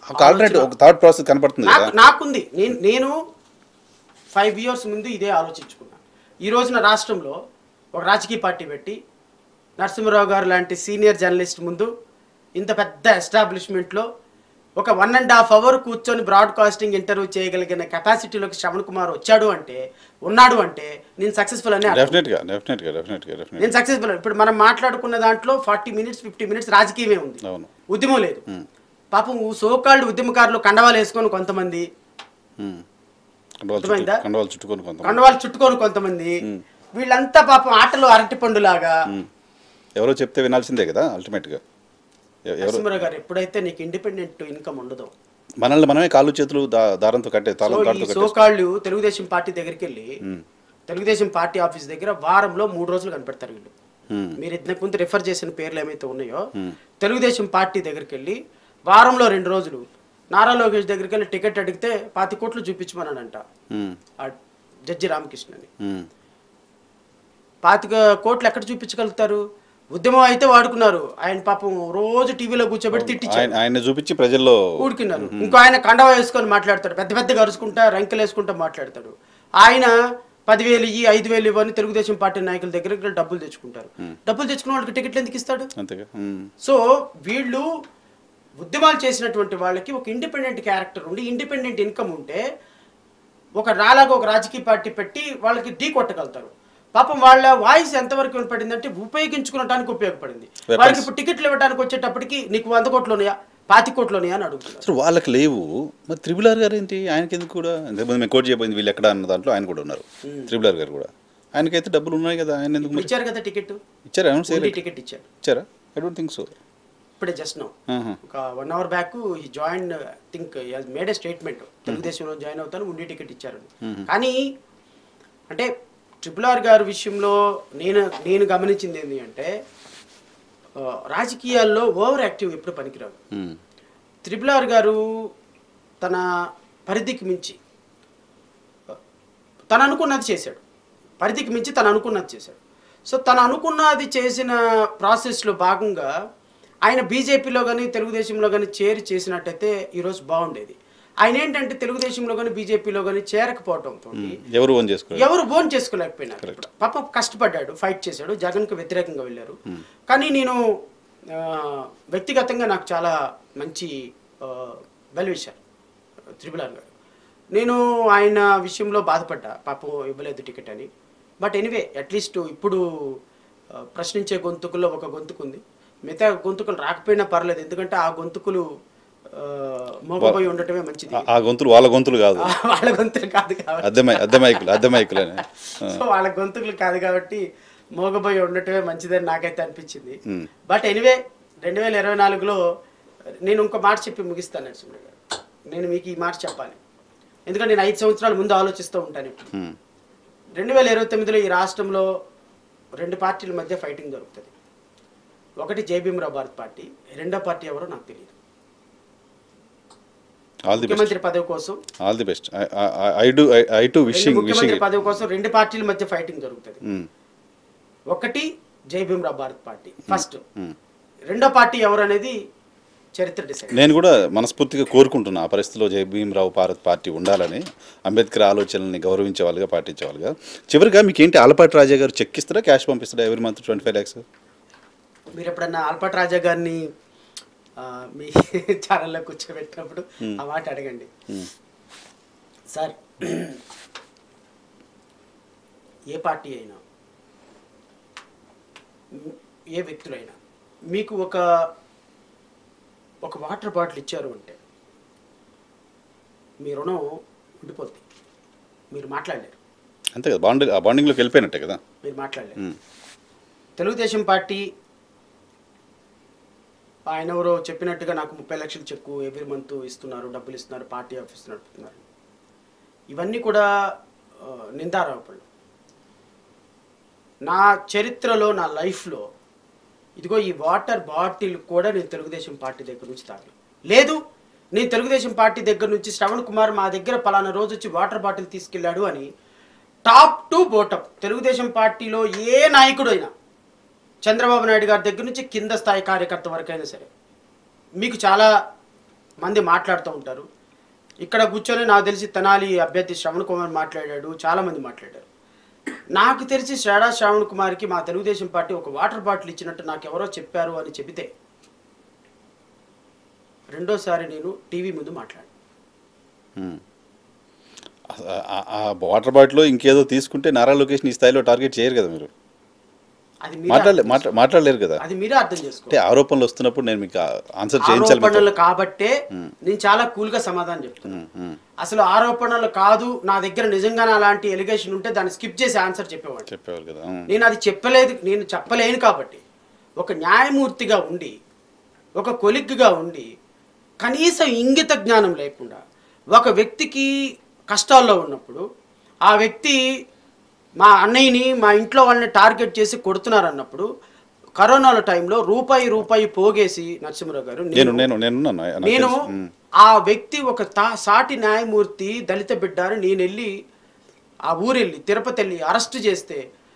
ఒక ఆల్టర్నేటివ్ ఒక థాట్ ప్రాసెస్ కనపడుతుంది నాకు కదా నాకుంది నేను నేను ఫైవ్ ఇయర్స్ ముందు ఇదే ఆలోచించుకున్నాను ఈ రోజున రాష్ట్రంలో ఒక రాజకీయ పార్టీ పెట్టి నరసింహరావు గారు లాంటి సీనియర్ జర్నలిస్ట్ ముందు ఇంత పెద్ద ఎస్టాబ్లిష్మెంట్లో ఒక వన్ అండ్ హాఫ్ అవర్ కూర్చొని బ్రాడ్కాస్టింగ్ ఇంటర్వ్యూ చేయగలిగిన కెపాసిటీలోకి శ్రవణ్ కుమార్ వచ్చాడు అంటే ఉన్నాడు అంటే నేను సక్సెస్ఫుల్ అని అర్థం. డెఫినెట్గా డెఫినెట్గా డెఫినెట్గా డెఫినెట్ నేను సక్సెస్ఫుల్ ఇప్పుడు మనం మాట్లాడుకున్న దాంట్లో ఫార్టీ మినిట్స్ ఫిఫ్టీ మినిట్స్ రాజకీయమే ఉంది అవును ఉద్యమం లేదు పాపం సోకాళ్ళు ఉద్యమకారులు కండవాలు వేసుకొని కొంతమంది ఉమ్. కండవాలు అర్థమైందా? చుట్టూ కండవాలు చుట్టుకొని కొంత కండవాలు చుట్టుకొని కొంతమంది వీళ్ళంతా పాపం ఆటలు అరటిపండులాగా ఎవరో చెప్తే వినాల్సిందే కదా అల్టిమేట్గా ఎ- ఎవరు నరసింహరావు గారు ఎప్పుడైతే నీకు ఇండిపెండెంట్ ఇన్కమ్ ఉండదో మనల్ని మనమే కాళ్ళు చేతులు దా- దారంతో కట్టే సో తాళం ఈ కాడుతో కట్టే సోకాళ్ళు తెలుగుదేశం పార్టీ దగ్గరికి వెళ్ళి తెలుగుదేశం పార్టీ ఆఫీస్ దగ్గర వారంలో మూడు రోజులు కనిపెడతారు వీళ్ళు మీరు ఇంతకు ముందు రిఫర్ చేసిన పేర్లు ఏమైతే ఉన్నాయో తెలుగుదేశం పార్టీ దగ్గరికి వెళ్ళి వారంలో రెండు రోజులు నారా లోకేష్ దగ్గరికి వెళ్ళి టికెట్ అడిగితే పాతి కోట్లు చూపించమన్నాడంట ఆ జడ్జి రామకృష్ణని పాతిక కోట్లు ఎక్కడ చూపించగలుగుతారు ఉద్యమం అయితే వాడుకున్నారు ఆయన పాపం రోజు టీవీలో కూర్చోబెట్టి తిట్టించారు ఆయన ఆయన చూపించి ప్రజల్లో ఊడుకున్నారు ఇంకో ఆయన కండవ వేసుకొని మాట్లాడతాడు పెద్ద పెద్ద గరుచుకుంటా రంకెలు వేసుకుంటా మాట్లాడతాడు ఆయన పదివేలు ఇయ్యి ఐదు వేలు ఇవ్వని తెలుగుదేశం పార్టీ నాయకుల దగ్గరికి వెళ్ళి డబ్బులు తెచ్చుకుంటారు డబ్బులు తెచ్చుకున్న వాళ్ళకి టికెట్లు ఎందుకు ఇస్తాడు అంతేగా ఉమ్. సో వీళ్ళు ఉద్యమాలు చేసినటువంటి వాళ్ళకి ఒక ఇండిపెండెంట్ క్యారెక్టర్ ఉండి ఇండిపెండెంట్ ఇన్కమ్ ఉంటే ఒక రాలాగా ఒక రాజకీయ పార్టీ పెట్టి వాళ్ళకి ఢీ కొట్టగలుగుతారు పాపం వాళ్ళ వాయిస్ ఎంతవరకు వినపడింది అంటే ఉపయోగించుకోవడానికి ఉపయోగపడింది వాళ్ళకి ఇప్పుడు టికెట్లు ఇవ్వడానికి వచ్చేటప్పటికి నీకు వంద కోట్లు ఉన్నాయా పాతి కోట్లు ఉన్నాయా అని అడుగుతున్నారు అసలు వాళ్ళకి లేవు మరి త్రిబుల్ ఆర్ గారు ఏంటి ఆయనకి ఎందుకు కూడా ఇంతకుముందు మేము కోట్ చేయబోయింది వీళ్ళు ఎక్కడ అన్న దాంట్లో ఆయన కూడా ఉన్నారు త్రిబుల్ ఆర్ గారు కూడా ఆయనకైతే డబ్బులు ఉన్నాయి కదా ఆయన ఎందుకు మరి ఇచ్చారు కదా టికెట్ ఇచ్చారా అనౌన్స్ ఓన్లీ చేయలేదు టికెట్ ఇచ్చారు ఇచ్చారా ఐ డోంట్ థింక్ సో ఇప్పుడే జస్ట్ నో ఒక వన్ అవర్ బ్యాక్ ఈ join think made a statement తెలుగుదేశంలో జాయిన్ అవుతాను ఉండి టికెట్ ఇచ్చారు కానీ అంటే ట్రిపుల్ ఆర్ గారి విషయంలో నేను నేను గమనించింది ఏంటి అంటే ఆ, రాజకీయాల్లో ఓవర్ యాక్టివ్ ఎప్పుడు పనికిరాదు త్రిపుల్ ఆర్ గారు తన పరిధికి మించి తను అనుకున్నది చేశాడు పరిధికి మించి తను అనుకున్నది చేశాడు సో తను అనుకున్నది చేసిన ప్రాసెస్లో భాగంగా ఆయన బీజేపీలో కానీ తెలుగుదేశంలో కానీ చేరి చేసినట్టయితే ఈరోజు బాగుండేది ఆయన ఏంటంటే తెలుగుదేశంలో కానీ బీజేపీలో కానీ చేరకపోవడంతో ఎవరు ఓన్ చేసుకోవాలి ఎవరు బోన్ చేసుకోలేకపోయినారు పాప కష్టపడ్డాడు ఫైట్ చేశాడు జగన్కు వ్యతిరేకంగా వెళ్ళారు కానీ నేను ఆ, వ్యక్తిగతంగా నాకు చాలా మంచి వెల్ విషర్ త్రిపుల్ ఆర్ గారు నేను ఆయన విషయంలో బాధపడ్డా పాపం ఇవ్వలేదు టికెట్ అని బట్ ఎనీవే అట్లీస్ట్ ఇప్పుడు ఆ, ప్రశ్నించే గొంతుకుల్లో ఒక గొంతుకు ఉంది మిగతా గొంతుకులు రాకపోయినా పర్లేదు ఎందుకంటే ఆ గొంతుకులు ఆ, మోగపోయి ఉండటమే మంచిది ఆ- ఆ గొంతులు వాళ్ళ గొంతులు కాదు వాళ్ళ గొంతులు కాదు కాబట్టి అద్దె మై అద్దె మైకులు అద్దె మైకులని సో వాళ్ళ గొంతుకులు కాదు కాబట్టి మోగబోయి ఉండటమే మంచిదని నాకైతే అనిపించింది Hmm. బట్ ఎనివే రెండు వేల ఇరవై నాలుగులో నేను ఇంకో మాట చెప్పి ముగిస్తాను నరసింహ గారు నేను మీకు ఈ మాట చెప్పాలి ఎందుకంటే నేను ఐదు సంవత్సరాల ముందు ఆలోచిస్తూ ఉంటాను ఇప్పుడు ఉమ్. రెండు వేల ఇరవై తొమ్మిదిలో ఈ రాష్ట్రంలో రెండు పార్టీల మధ్య ఫైటింగ్ జరుగుతుంది ఒకటి జయభీమరావు భారత్ పార్టీ రెండో పార్టీ ఎవరో నాకు తెలియదు ఆల్ ది బెస్ట్ ముఖ్యమంత్రి పదవి కోసం all the best I do I to రెండు విషింగ్ ముఖ్యమంత్రి విషింగ్ పదవి కోసం రెండు పార్టీల మధ్య ఫైటింగ్ జరుగుతుంది ఒకటి జై భీమ్రావ్ భారత్ పార్టీ ఫస్ట్ రెండో పార్టీ ఎవరు అనేది చరిత్ర డిసైడ్ నేను కూడా మనస్ఫూర్తిగా కోరుకుంటున్నా ఆ పరిస్థితిలో జై భీమరావు భారత్ పార్టీ ఉండాలని అంబేద్కర్ ఆలోచనల్ని గౌరవించే వాళ్ళుగా పాటించే వాళ్ళుగా చివరిగా మీకు ఏంటి ఆలపాటి రాజా గారు చెక్ ఇస్తారా క్యాష్ పంపిస్తారా ఎవరి మంత్ ట్వంటీ ఫైవ్ ల్యాక్స్ మీరు ఎప్పుడన్నా ఆల్పట్ రాజా గారిని ఆ, మీ ఛానల్లో కూర్చోబెట్టినప్పుడు ఆ మాట అడగండి సార్ ఏ పార్టీ అయినా మ్, ఏ వ్యక్తులైనా మీకు ఒక ఒక వాటర్ బాటిల్ ఇచ్చారు అంటే మీ రుణం ఉండిపోద్ది మీరు మాట్లాడలేరు అంతే కదా బాండ్ ఆ బాండింగ్లోకి వెళ్ళిపోయినట్టే కదా మీరు మాట్లాడలేరు ఉమ్. తెలుగుదేశం పార్టీ ఆయన ఎవరో చెప్పినట్టుగా నాకు ముప్పై లక్షల చెక్కు ఎవ్రీ మంత్ ఇస్తున్నారు డబ్బులు ఇస్తున్నారు పార్టీ ఆఫీస్ నడుపుతున్నారు ఇవన్నీ కూడా ఆ, నిందారోపణలు నా చరిత్రలో నా లైఫ్లో ఇదిగో ఈ వాటర్ బాటిల్ కూడా నేను తెలుగుదేశం పార్టీ దగ్గర నుంచి తాగలేదు లేదు నేను తెలుగుదేశం పార్టీ దగ్గర నుంచి శ్రవణ్ కుమార్ మా దగ్గర పలానా రోజు వచ్చి వాటర్ బాటిల్ తీసుకెళ్ళాడు అని టాప్ టు బోటప్ తెలుగుదేశం పార్టీలో ఏ నాయకుడు అయినా చంద్రబాబు నాయుడు గారి దగ్గర నుంచి కింద స్థాయి కార్యకర్త వరకైనా సరే మీకు చాలా మంది మాట్లాడుతూ ఉంటారు ఇక్కడ కూర్చొని నాకు తెలిసి తెనాలి అభ్యర్థి శ్రవణ్ కుమార్ మాట్లాడాడు చాలా మంది మాట్లాడారు నాకు తెలిసి శ్రేడా శ్రావణ్ కుమార్కి మా తెలుగుదేశం పార్టీ ఒక వాటర్ బాటిల్ ఇచ్చినట్టు నాకు ఎవరో చెప్పారు అని చెబితే రెండోసారి నేను టీవీ ముందు మాట్లాడాను ఉమ్. ఆ- ఆ- ఆ వాటర్ బాటిల్లో ఇంకేదో తీసుకుంటే నారా లోకేష్ ఈ స్థాయిలో టార్గెట్ చేయరు కదా మీరు అది మీరే మాట్లాడలే అర్థం మాట్లా- మాట్లాడలేరు కదా చేసుకో- అది మీరే అర్థం చేసుకో అంటే ఆరోపణలు వస్తున్నప్పుడు నేను మీకు ఆన్సర్ చేయించాలి మీతో. ఆరోపణలు కాబట్టే నేను చాలా కూల్ గా సమాధానం చెప్తాను ఉమ్, ఉమ్. అసలు ఆరోపణలు కాదు నా దగ్గర నిజంగానే అలాంటి ఎలిగేషన్ ఉంటే దాన్ని స్కిప్ చేసి ఆన్సర్ చెప్పేవాడు చెప్పేవారు కదా ఉమ్. నేను అది చెప్పలేదు నేను చెప్పలేను కాబట్టి ఒక న్యాయమూర్తిగా ఉండి ఒక కొలిగ్గా ఉండి కనీసం ఇంగిత జ్ఞానం లేకుండా ఒక వ్యక్తికి కష్టాల్లో ఉన్నప్పుడు ఆ వ్యక్తి మా అన్నయ్యని మా ఇంట్లో వాళ్ళని టార్గెట్ చేసి కొడుతున్నారు అన్నప్పుడు కరోనాల టైంలో రూపాయి రూపాయి పోగేసి నరసింహరావు గారు నేను నేను నేను నేను ఉన్నాను. నాకు నేను తెలుసు. ఉమ్. ఆ వ్యక్తి ఒక తా సాటి న్యాయమూర్తి దళిత బిడ్డ అని నేను వెళ్ళి ఆ ఊరెళ్ళి తిరుపతి వెళ్ళి అరెస్ట్ చేస్తే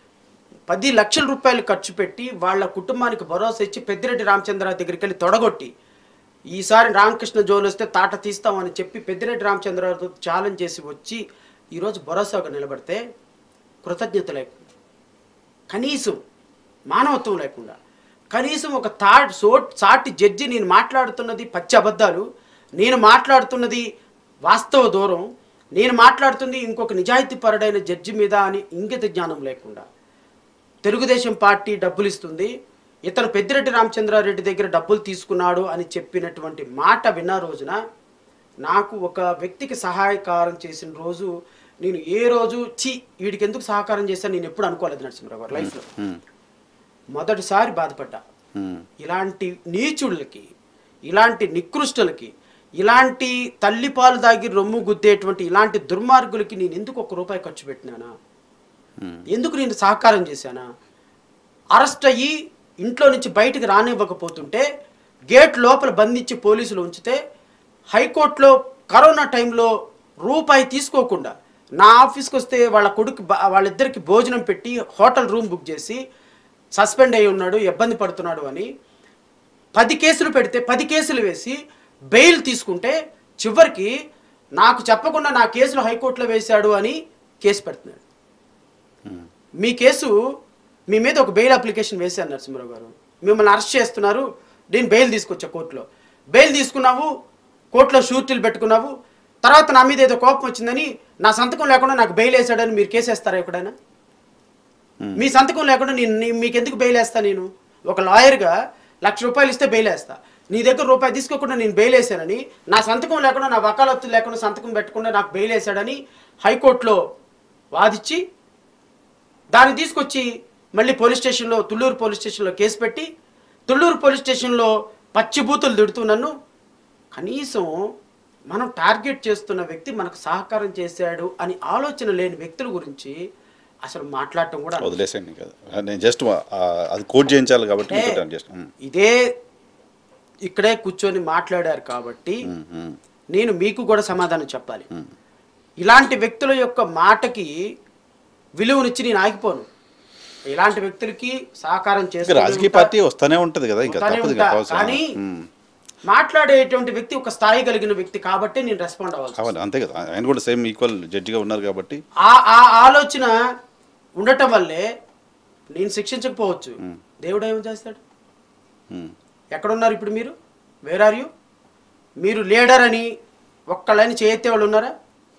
పది లక్షల రూపాయలు ఖర్చు పెట్టి వాళ్ళ కుటుంబానికి భరోసా ఇచ్చి పెద్దిరెడ్డి రామచంద్ర దగ్గరికి వెళ్ళి తొడగొట్టి ఈసారి రామకృష్ణ జోలు వస్తే తాట తీస్తామని చెప్పి పెద్దిరెడ్డి రామచంద్రరావుతో ఛాలెంజ్ చేసి వచ్చి ఈరోజు భరోసాగా నిలబడితే కృతజ్ఞత లేకుండా కనీసం మానవత్వం లేకుండా కనీసం ఒక తా సో సాటి జడ్జి నేను మాట్లాడుతున్నది పచ్చి అబద్ధాలు నేను మాట్లాడుతున్నది వాస్తవ దూరం నేను మాట్లాడుతుంది ఇంకొక నిజాయితీ పరుడైన జడ్జి మీద అని ఇంగిత జ్ఞానం లేకుండా తెలుగుదేశం పార్టీ డబ్బులు ఇస్తుంది ఇతను పెద్దిరెడ్డి రామచంద్రారెడ్డి దగ్గర డబ్బులు తీసుకున్నాడు అని చెప్పినటువంటి మాట విన్న రోజున నాకు ఒక వ్యక్తికి సహాయకారం చేసిన రోజు నేను ఏ రోజు చి వీడికి ఎందుకు సహకారం చేశాను నేను ఎప్పుడు అనుకోలేదు నరసింహరావు గారు లైఫ్లో ఉమ్. మొదటిసారి బాధపడ్డా ఉమ్. ఇలాంటి నీచుళ్ళకి ఇలాంటి నికృష్టులకి ఇలాంటి తల్లిపాలు దాగి రొమ్ము గుద్దేటువంటి ఇలాంటి దుర్మార్గులకి నేను ఎందుకు ఒక రూపాయి ఖర్చు పెట్టినానా ఉమ్. ఎందుకు నేను సహకారం చేశానా అరెస్ట్ అయ్యి ఇంట్లో నుంచి బయటికి రానివ్వకపోతుంటే గేట్ లోపల బంధించి పోలీసులు ఉంచితే హైకోర్టులో కరోనా టైంలో రూపాయి తీసుకోకుండా నా ఆఫీస్కి వస్తే వాళ్ళ కొడుకు బ- వాళ్ళిద్దరికి భోజనం పెట్టి హోటల్ రూమ్ బుక్ చేసి సస్పెండ్ అయి ఉన్నాడు ఇబ్బంది పడుతున్నాడు అని పది కేసులు పెడితే పది కేసులు వేసి బెయిల్ తీసుకుంటే చివరికి నాకు చెప్పకుండా నా కేసులు హైకోర్టులో వేశాడు అని కేసు పెడుతున్నాడు మీ కేసు మీ మీద ఒక బెయిల్ అప్లికేషన్ వేశారు నరసింహరావు గారు మిమ్మల్ని అరెస్ట్ చేస్తున్నారు నేను బెయిల్ తీసుకొచ్చా కోర్టులో బెయిల్ తీసుకున్నావు కోర్టులో షూరిటీలు పెట్టుకున్నావు తర్వాత నా మీద ఏదో కోపం వచ్చిందని నా సంతకం లేకుండా నాకు బెయిల్ వేసాడని మీరు కేసు వేస్తారా ఎక్కడైనా మీ సంతకం లేకుండా నేను నీ- మీకు ఎందుకు బెయిల్ వేస్తా నేను ఒక లాయర్గా లక్ష రూపాయలు ఇస్తే బెయిల్ వేస్తా నీ దగ్గర రూపాయి తీసుకోకుండా నేను బెయిల్ వేసానని నా సంతకం లేకుండా నా వకాలత్తు లేకుండా సంతకం పెట్టకుండా నాకు బెయిల్ వేసాడని హైకోర్టులో వాదిచ్చి దాన్ని తీసుకొచ్చి మళ్ళీ పోలీస్ స్టేషన్లో తుళ్ళూరు పోలీస్ స్టేషన్లో కేసు పెట్టి తుళ్ళూరు పోలీస్ స్టేషన్లో పచ్చిబూతులు తిడుతూ నన్ను కనీసం మనం టార్గెట్ చేస్తున్న వ్యక్తి మనకు సహకారం చేశాడు అని ఆలోచన లేని వ్యక్తుల గురించి అసలు మాట్లాడటం కూడా వదిలేసాను కదా నేను జస్ట్ అది కోట్ చేయించాలి కాబట్టి అంటే మీతో జస్ట్ ఉమ్. ఇదే ఇక్కడే కూర్చొని మాట్లాడారు కాబట్టి ఉమ్, ఉమ్, నేను మీకు కూడా సమాధానం చెప్పాలి ఉమ్. ఇలాంటి వ్యక్తుల యొక్క మాటకి విలువనిచ్చి నేను ఆగిపోను ఇలాంటి వ్యక్తులకి సహకారం ఇంకా చేస్తూనే రాజకీయ ఉంటా. పార్టీ వస్తానే ఉంటది కదా ఇంకా వస్తానే తప్పదు ఉంటా. ఇంకా అవసరం. కానీ ఉమ్. మాట్లాడేటువంటి వ్యక్తి ఒక స్థాయి కలిగిన వ్యక్తి కాబట్టి నేను రెస్పాండ్ అవ్వాలి అవును అంతే కదా ఆయన కూడా సేమ్ ఈక్వల్ జడ్జిగా ఉన్నారు కాబట్టి ఆ ఆ ఆలోచన ఉండటం వల్లే నేను శిక్షించకపోవచ్చు దేవుడు ఏం చేస్తాడు ఉమ్, ఎక్కడున్నారు ఇప్పుడు మీరు వేర్ ఆర్ యూ మీరు లీడర్ అని ఒక్కళ్ళని చేయెత్తే వాళ్ళు ఉన్నారా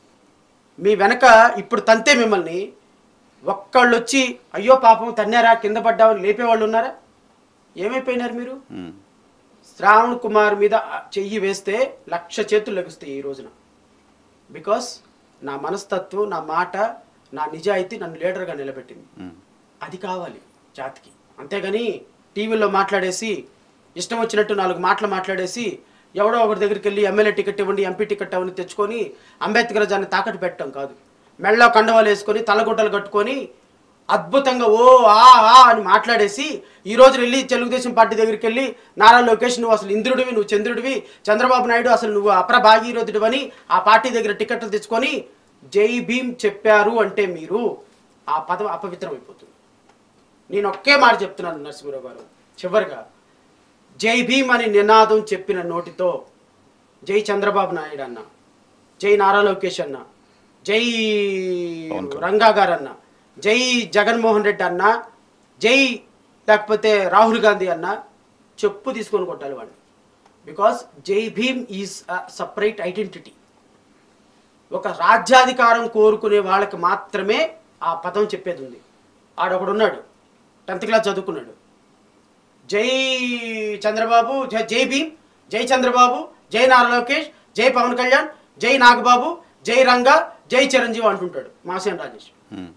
మీ వెనక ఇప్పుడు తంతే మిమ్మల్ని ఒక్కళ్ళు వచ్చి అయ్యో పాపం తన్నారా కింద పడ్డామని లేపేవాళ్ళు ఉన్నారా ఏమైపోయినారు మీరు ఉమ్. శ్రావణ్ కుమార్ మీద చెయ్యి వేస్తే లక్ష చేతులు లభిస్తాయి ఈ రోజున బికాస్ నా మనస్తత్వం నా మాట నా నిజాయితీ నన్ను లీడర్గా నిలబెట్టింది ఉమ్. అది కావాలి జాతికి అంతేగాని టీవీలో మాట్లాడేసి ఇష్టం వచ్చినట్టు నాలుగు మాటలు మాట్లాడేసి ఎవడో ఒకరి దగ్గరికి వెళ్ళి ఎమ్మెల్యే టికెట్ ఇవ్వండి ఎంపీ టికెట్ ఇవ్వండి తెచ్చుకొని అంబేద్కర్ దాన్ని తాకట్టు పెట్టడం కాదు మెళ్ళో కండవాలు వేసుకొని తలగుడ్డలు కట్టుకొని అద్భుతంగా ఓ ఆ ఆ అని మాట్లాడేసి ఈ రోజు వెళ్ళి తెలుగుదేశం పార్టీ దగ్గరికి వెళ్ళి నారా లోకేష్ నువ్వు అసలు ఇంద్రుడివి నువ్వు చంద్రుడివి చంద్రబాబు నాయుడు అసలు నువ్వు అప్రభాగీరథుడు అని ఆ పార్టీ దగ్గర టికెట్లు తెచ్చుకొని జై భీమ్ చెప్పారు అంటే మీరు ఆ పదం అపవిత్రం అయిపోతుంది నేను ఒకే మాట చెప్తున్నాను నరసింహరావు గారు చివరిగా జై భీమ్ అని నినాదం చెప్పిన నోటితో జై చంద్రబాబు నాయుడు అన్న జై నారా లోకేష్ అన్న జై పవన్ కళ్యాణ్. రంగా గారు అన్న జై జగన్మోహన్ రెడ్డి అన్న జై లేకపోతే రాహుల్ గాంధీ అన్న చెప్పు తీసుకొని కొట్టాలి వాడిని బికాస్ జై భీమ్ ఈజ్ సపరేట్ ఐడెంటిటీ ఒక రాజ్యాధికారం కోరుకునే వాళ్ళకి మాత్రమే ఆ పదం చెప్పేది ఉంది ఆడొకడు ఉన్నాడు టెన్త్ క్లాస్ చదువుకున్నాడు జై చంద్రబాబు జై జై భీమ్ జై చంద్రబాబు జై నారా లోకేష్ జై పవన్ కళ్యాణ్ జై నాగబాబు జై రంగా జై చిరంజీవి అంటుంటాడు మాసేన్ రాజేష్ ఉమ్.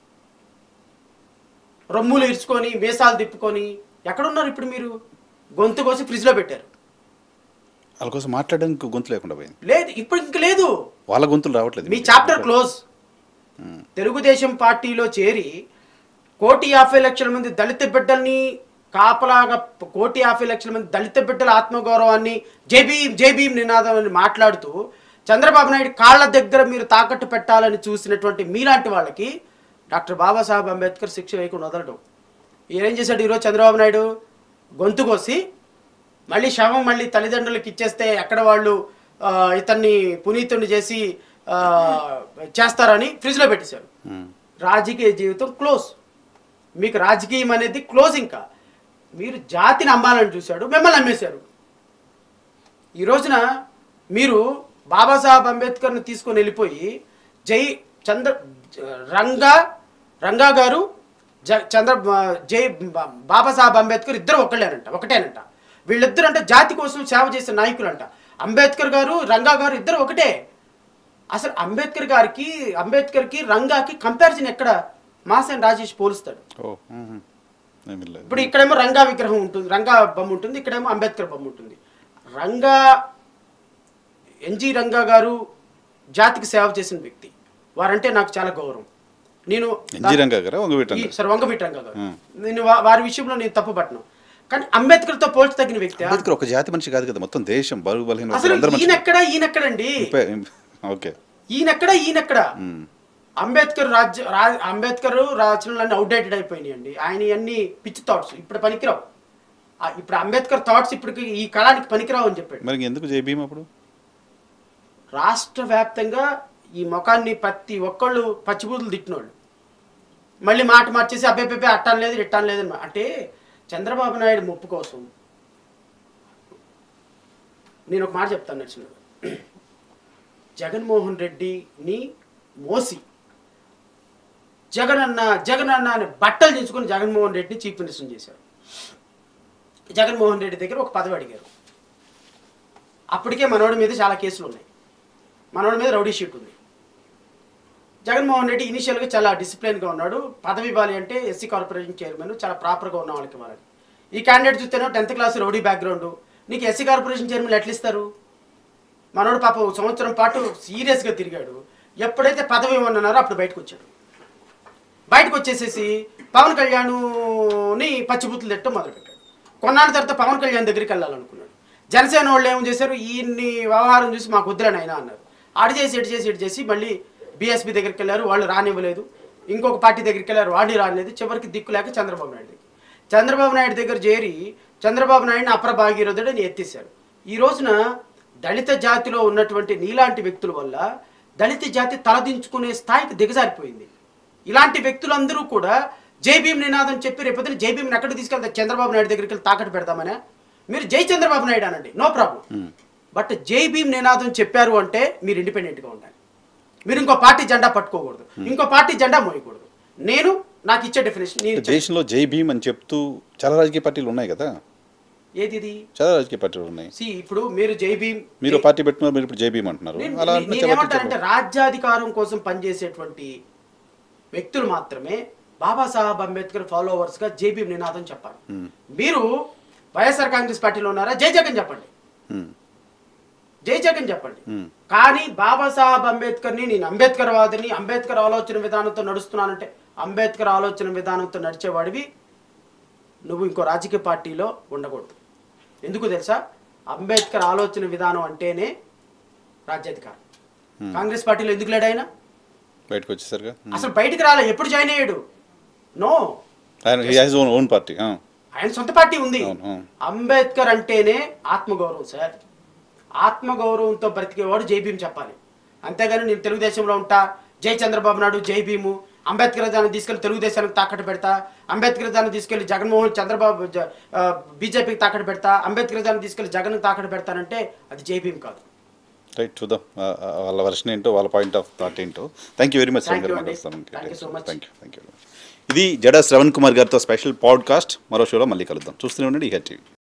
రొమ్ములు ఇరుచుకొని మీసాలు తిప్పుకొని ఎక్కడున్నారు ఇప్పుడు మీరు గొంతు కోసి ఫ్రిడ్జ్లో పెట్టారు వాళ్ళ కోసం మాట్లాడడానికి గొంతు లేకుండా పోయింది లేదు ఇప్పుడు ఇంక లేదు వాళ్ళ గొంతులు రావట్లేదు మీ చాప్టర్ క్లోజ్ తెలుగుదేశం పార్టీలో చేరి కోటి యాభై లక్షల మంది దళిత బిడ్డల్ని కాపలాగా కోటి యాభై లక్షల మంది దళిత బిడ్డల ఆత్మగౌరవాన్ని జేబీ జేబీం నినాదం అని మాట్లాడుతూ చంద్రబాబు నాయుడు కాళ్ళ దగ్గర మీరు తాకట్టు పెట్టాలని చూసినటువంటి మీలాంటి వాళ్ళకి డాక్టర్ బాబాసాహెబ్ అంబేద్కర్ శిక్ష వేయకుండా వదలడం ఈయన ఏం చేశాడు ఈరోజు చంద్రబాబు నాయుడు గొంతు కోసి మళ్ళీ శవం మళ్ళీ తల్లిదండ్రులకు ఇచ్చేస్తే ఎక్కడ వాళ్ళు ఆ, ఇతన్ని పునీతుని చేసి ఆ, చేస్తారని ఫ్రిడ్జ్లో పెట్టేశాడు ఉమ్. రాజకీయ జీవితం క్లోజ్ మీకు రాజకీయం అనేది క్లోజ్ ఇంకా మీరు జాతిని అమ్మాలని చూశాడు మిమ్మల్ని అమ్మేశారు ఈ రోజున మీరు బాబాసాహెబ్ అంబేద్కర్ని తీసుకొని వెళ్ళిపోయి జై చంద్ర రంగా రంగా గారు జ చంద్ర జై బా- బాబాసాహెబ్ అంబేద్కర్ ఇద్దరు ఒకళ్ళేనంట ఒకటేనంట వీళ్ళిద్దరు అంటే జాతి కోసం సేవ చేసే నాయకులంట అంబేద్కర్ గారు రంగా గారు ఇద్దరు ఒకటే అసలు అంబేద్కర్ గారికి అంబేద్కర్కి రంగాకి కంపారిజన్ ఎక్కడ మాసన్ రాజేష్ పోలుస్తాడు ఓ ఉమ్. ఏమీ లేదు. ఇప్పుడు ఇక్కడేమో రంగా విగ్రహం ఉంటుంది రంగా బొమ్మ ఉంటుంది ఇక్కడేమో అంబేద్కర్ బొమ్మ ఉంటుంది రంగా ఎన్జి రంగా గారు జాతికి సేవ చేసిన వ్యక్తి వారంటే నాకు చాలా గౌరవం నేను ఎన్జి రంగా గారా వంగవీటి ఈ- సరే వంగవీటి రంగా గారు Hmm. నేను వా- వారి విషయంలో నేను తప్పు పట్టను కానీ అంబేద్కర్తో పోల్చి తగిన వ్యక్తి అంబేద్కర్ ఒక జాతి మనిషి కాదు కదా మొత్తం దేశం బరువు బలహీన అసలు అందరూ మనిషి ఈయనెక్కడ ఈయనెక్కడండి ఓకే ఈయనెక్కడ ఈయనెక్కడ ఉమ్. అంబేద్కర్ రాజ్య రా అంబేద్కర్ రచనలన్నీ అవుట్డేటెడ్ అయిపోయినాయండి ఆయన అన్ని పిచ్చి థాట్స్ ఇప్పుడు పనికిరావు ఆ, ఇప్పుడు అంబేద్కర్ థాట్స్ ఇప్పటికి ఈ కాలానికి పనికిరావు అని చెప్పాడు మరి ఎందుకు జై భీమ్ అప్పుడు రాష్ట్ర వ్యాప్తంగా ఈ ముఖాన్ని ప్రతి ఒక్కళ్ళు పచ్చిబూతులు తిట్టినోళ్ళు మళ్ళీ మాట మార్చేసి అబ్బే పెబ్బే అట్టాను లేదు ఇట్టాను లేదు అని మా- అంటే చంద్రబాబు నాయుడు ముప్పు కోసం నేను ఒక మాట చెప్తాను నచ్చిన జగన్మోహన్ రెడ్డిని మోసి జగన్ అన్న జగన్ అన్న అని బట్టలు దించుకొని జగన్మోహన్ రెడ్డిని చీఫ్ మినిస్టర్ చేశారు జగన్మోహన్ రెడ్డి దగ్గర ఒక పదవి అడిగారు అప్పటికే మనోడి మీద చాలా కేసులు ఉన్నాయి మనోడి మీద రౌడీ షీట్ ఉంది జగన్మోహన్ రెడ్డి ఇనిషియల్గా చాలా డిసిప్లిన్గా ఉన్నాడు పదవి ఇవ్వాలి అంటే ఎస్సీ కార్పొరేషన్ చైర్మన్ చాలా ప్రాపర్గా ఉన్న వాళ్ళకి ఇవ్వాలి ఈ క్యాండిడేట్ చూస్తేనో టెన్త్ క్లాస్ రౌడీ బ్యాక్గ్రౌండ్ నీకు ఎస్సీ కార్పొరేషన్ చైర్మన్ ఎట్లా ఇస్తారు మనోడు పాప ఒక సంవత్సరం పాటు సీరియస్గా తిరిగాడు ఎప్పుడైతే పదవి ఇవ్వనున్నారో అప్పుడు బయటకు వచ్చాడు బయటకు వచ్చేసేసి పవన్ కళ్యాణ్ని పచ్చిబూతులు తిట్టడం మొదలుపెట్టాడు కొన్నాళ్ళ తర్వాత పవన్ కళ్యాణ్ దగ్గరికి వెళ్ళాలనుకున్నాడు జనసేన వాళ్ళు ఏం చేశారు ఈయన్ని వ్యవహారం చూసి మాకు వద్దులని అయినా అన్నారు అటు చేసి ఇటు చేసి ఇటు చేసి మళ్ళీ బీఎస్పీ దగ్గరికి వెళ్ళారు వాళ్ళు రానివ్వలేదు ఇంకొక పార్టీ దగ్గరికి వెళ్ళారు వాడిని రానిలేదు చివరికి దిక్కు లేక చంద్రబాబు నాయుడు దగ్గర చంద్రబాబు నాయుడు దగ్గర చేరి చంద్రబాబు నాయుడిని అప్ర భాగీరథుడని ఎత్తేసారు ఈ రోజున దళిత జాతిలో ఉన్నటువంటి నీలాంటి వ్యక్తుల వల్ల దళిత జాతి తలదించుకునే స్థాయికి దిగజారిపోయింది ఇలాంటి వ్యక్తులందరూ కూడా జై భీమ్ నినాదం చెప్పి రేపొద్దున జై భీమ్ని ఎక్కడ తీసుకెళ్తారు చంద్రబాబు నాయుడు దగ్గరికి వెళ్ళి తాకట్టు పెడదామనే మీరు జై చంద్రబాబు నాయుడు అనండి నో ప్రాబ్లం బట్ జై భీమ్ నినాదం చెప్పారు అంటే మీరు ఇండిపెండెంట్గా ఉండాలి మీరు ఇంకో పార్టీ జెండా పట్టుకోకూడదు ఇంకో పార్టీ జెండా మోయకూడదు నేను నాకు ఇచ్చే డెఫినేషన్ నేను ఇచ్చే- దేశంలో జై భీమ్ అని చెప్తూ చాలా రాజకీయ పార్టీలు ఉన్నాయి కదా ఏది ఇది చాలా రాజకీయ పార్టీలు ఉన్నాయి See, ఇప్పుడు మీరు జై భీమ్ మీరు ఒక పార్టీ పెట్టుకున్నారు మీరు ఇప్పుడు జై భీమ్ అంటున్నారు నేను- అలా నేను- అంటే నేను చెప్పండి, ఏమంటానంటే చెప్పండి. రాజ్యాధికారం కోసం పనిచేసేటువంటి వ్యక్తులు మాత్రమే బాబాసాహెబ్ అంబేద్కర్ ఫాలోవర్స్ గా జేబీ నినాదం చెప్పాలి మీరు వైఎస్ఆర్ కాంగ్రెస్ పార్టీలో ఉన్నారా జై జగన్ చెప్పండి ఉమ్. జై జగన్ చెప్పండి ఉమ్. కానీ బాబాసాహెబ్ అంబేద్కర్ని నేను అంబేద్కర్ వాదిని అంబేద్కర్ ఆలోచన విధానంతో నడుస్తున్నానంటే అంబేద్కర్ ఆలోచన విధానంతో నడిచేవాడివి నువ్వు ఇంకో రాజకీయ పార్టీలో ఉండకూడదు ఎందుకు తెలుసా అంబేద్కర్ ఆలోచన విధానం అంటేనే రాజ్యాధికారం కాంగ్రెస్ పార్టీలో ఎందుకు లేడు ఆయన బయటకు వచ్చేసరిగా ఉమ్. అసలు బయటికి రాలే ఎప్పుడు జాయిన్ అయ్యాడు నో ఆయన హ్యాజ్ ఓన్ ఓన్ పార్టీ ఆయన సొంత పార్టీ ఉంది అవును, అవును. అంబేద్కర్ అంటేనే ఆత్మగౌరవం సార్ ఆత్మగౌరవంతో బ్రతికేవాడు జై భీమ్ చెప్పాలి అంతేగాని నేను తెలుగుదేశంలో ఉంటా జై చంద్రబాబు నాయుడు జై భీము అంబేద్కర్ దాన్ని తీసుకెళ్లి తెలుగుదేశానికి తాకట్టు పెడతా అంబేద్కర్ దాన్ని తీసుకెళ్లి జగన్మోహన్ చంద్రబాబు జ- ఆ, బీజేపీకి తాకట్టు పెడతా అంబేద్కర్ దాన్ని తీసుకెళ్లి జగన్ తాకట్టు పెడతానంటే అది జై భీమ్ కాదు రైట్ చూద్దాం ఆ, ఆ, వాళ్ళ వర్షన్ ఏంటో వాళ్ళ పాయింట్ ఆఫ్ థాట్ ఏంటో thank you very much Thank you అండి. Thank thank you so much. Thank you thank you ఇది జడా శ్రవణ్ కుమార్ గారితో స్పెషల్ పాడ్కాస్ట్ మరో షోలో మళ్ళీ కలుద్దాం చూస్తూనే ఉండండి ఈ టీవీ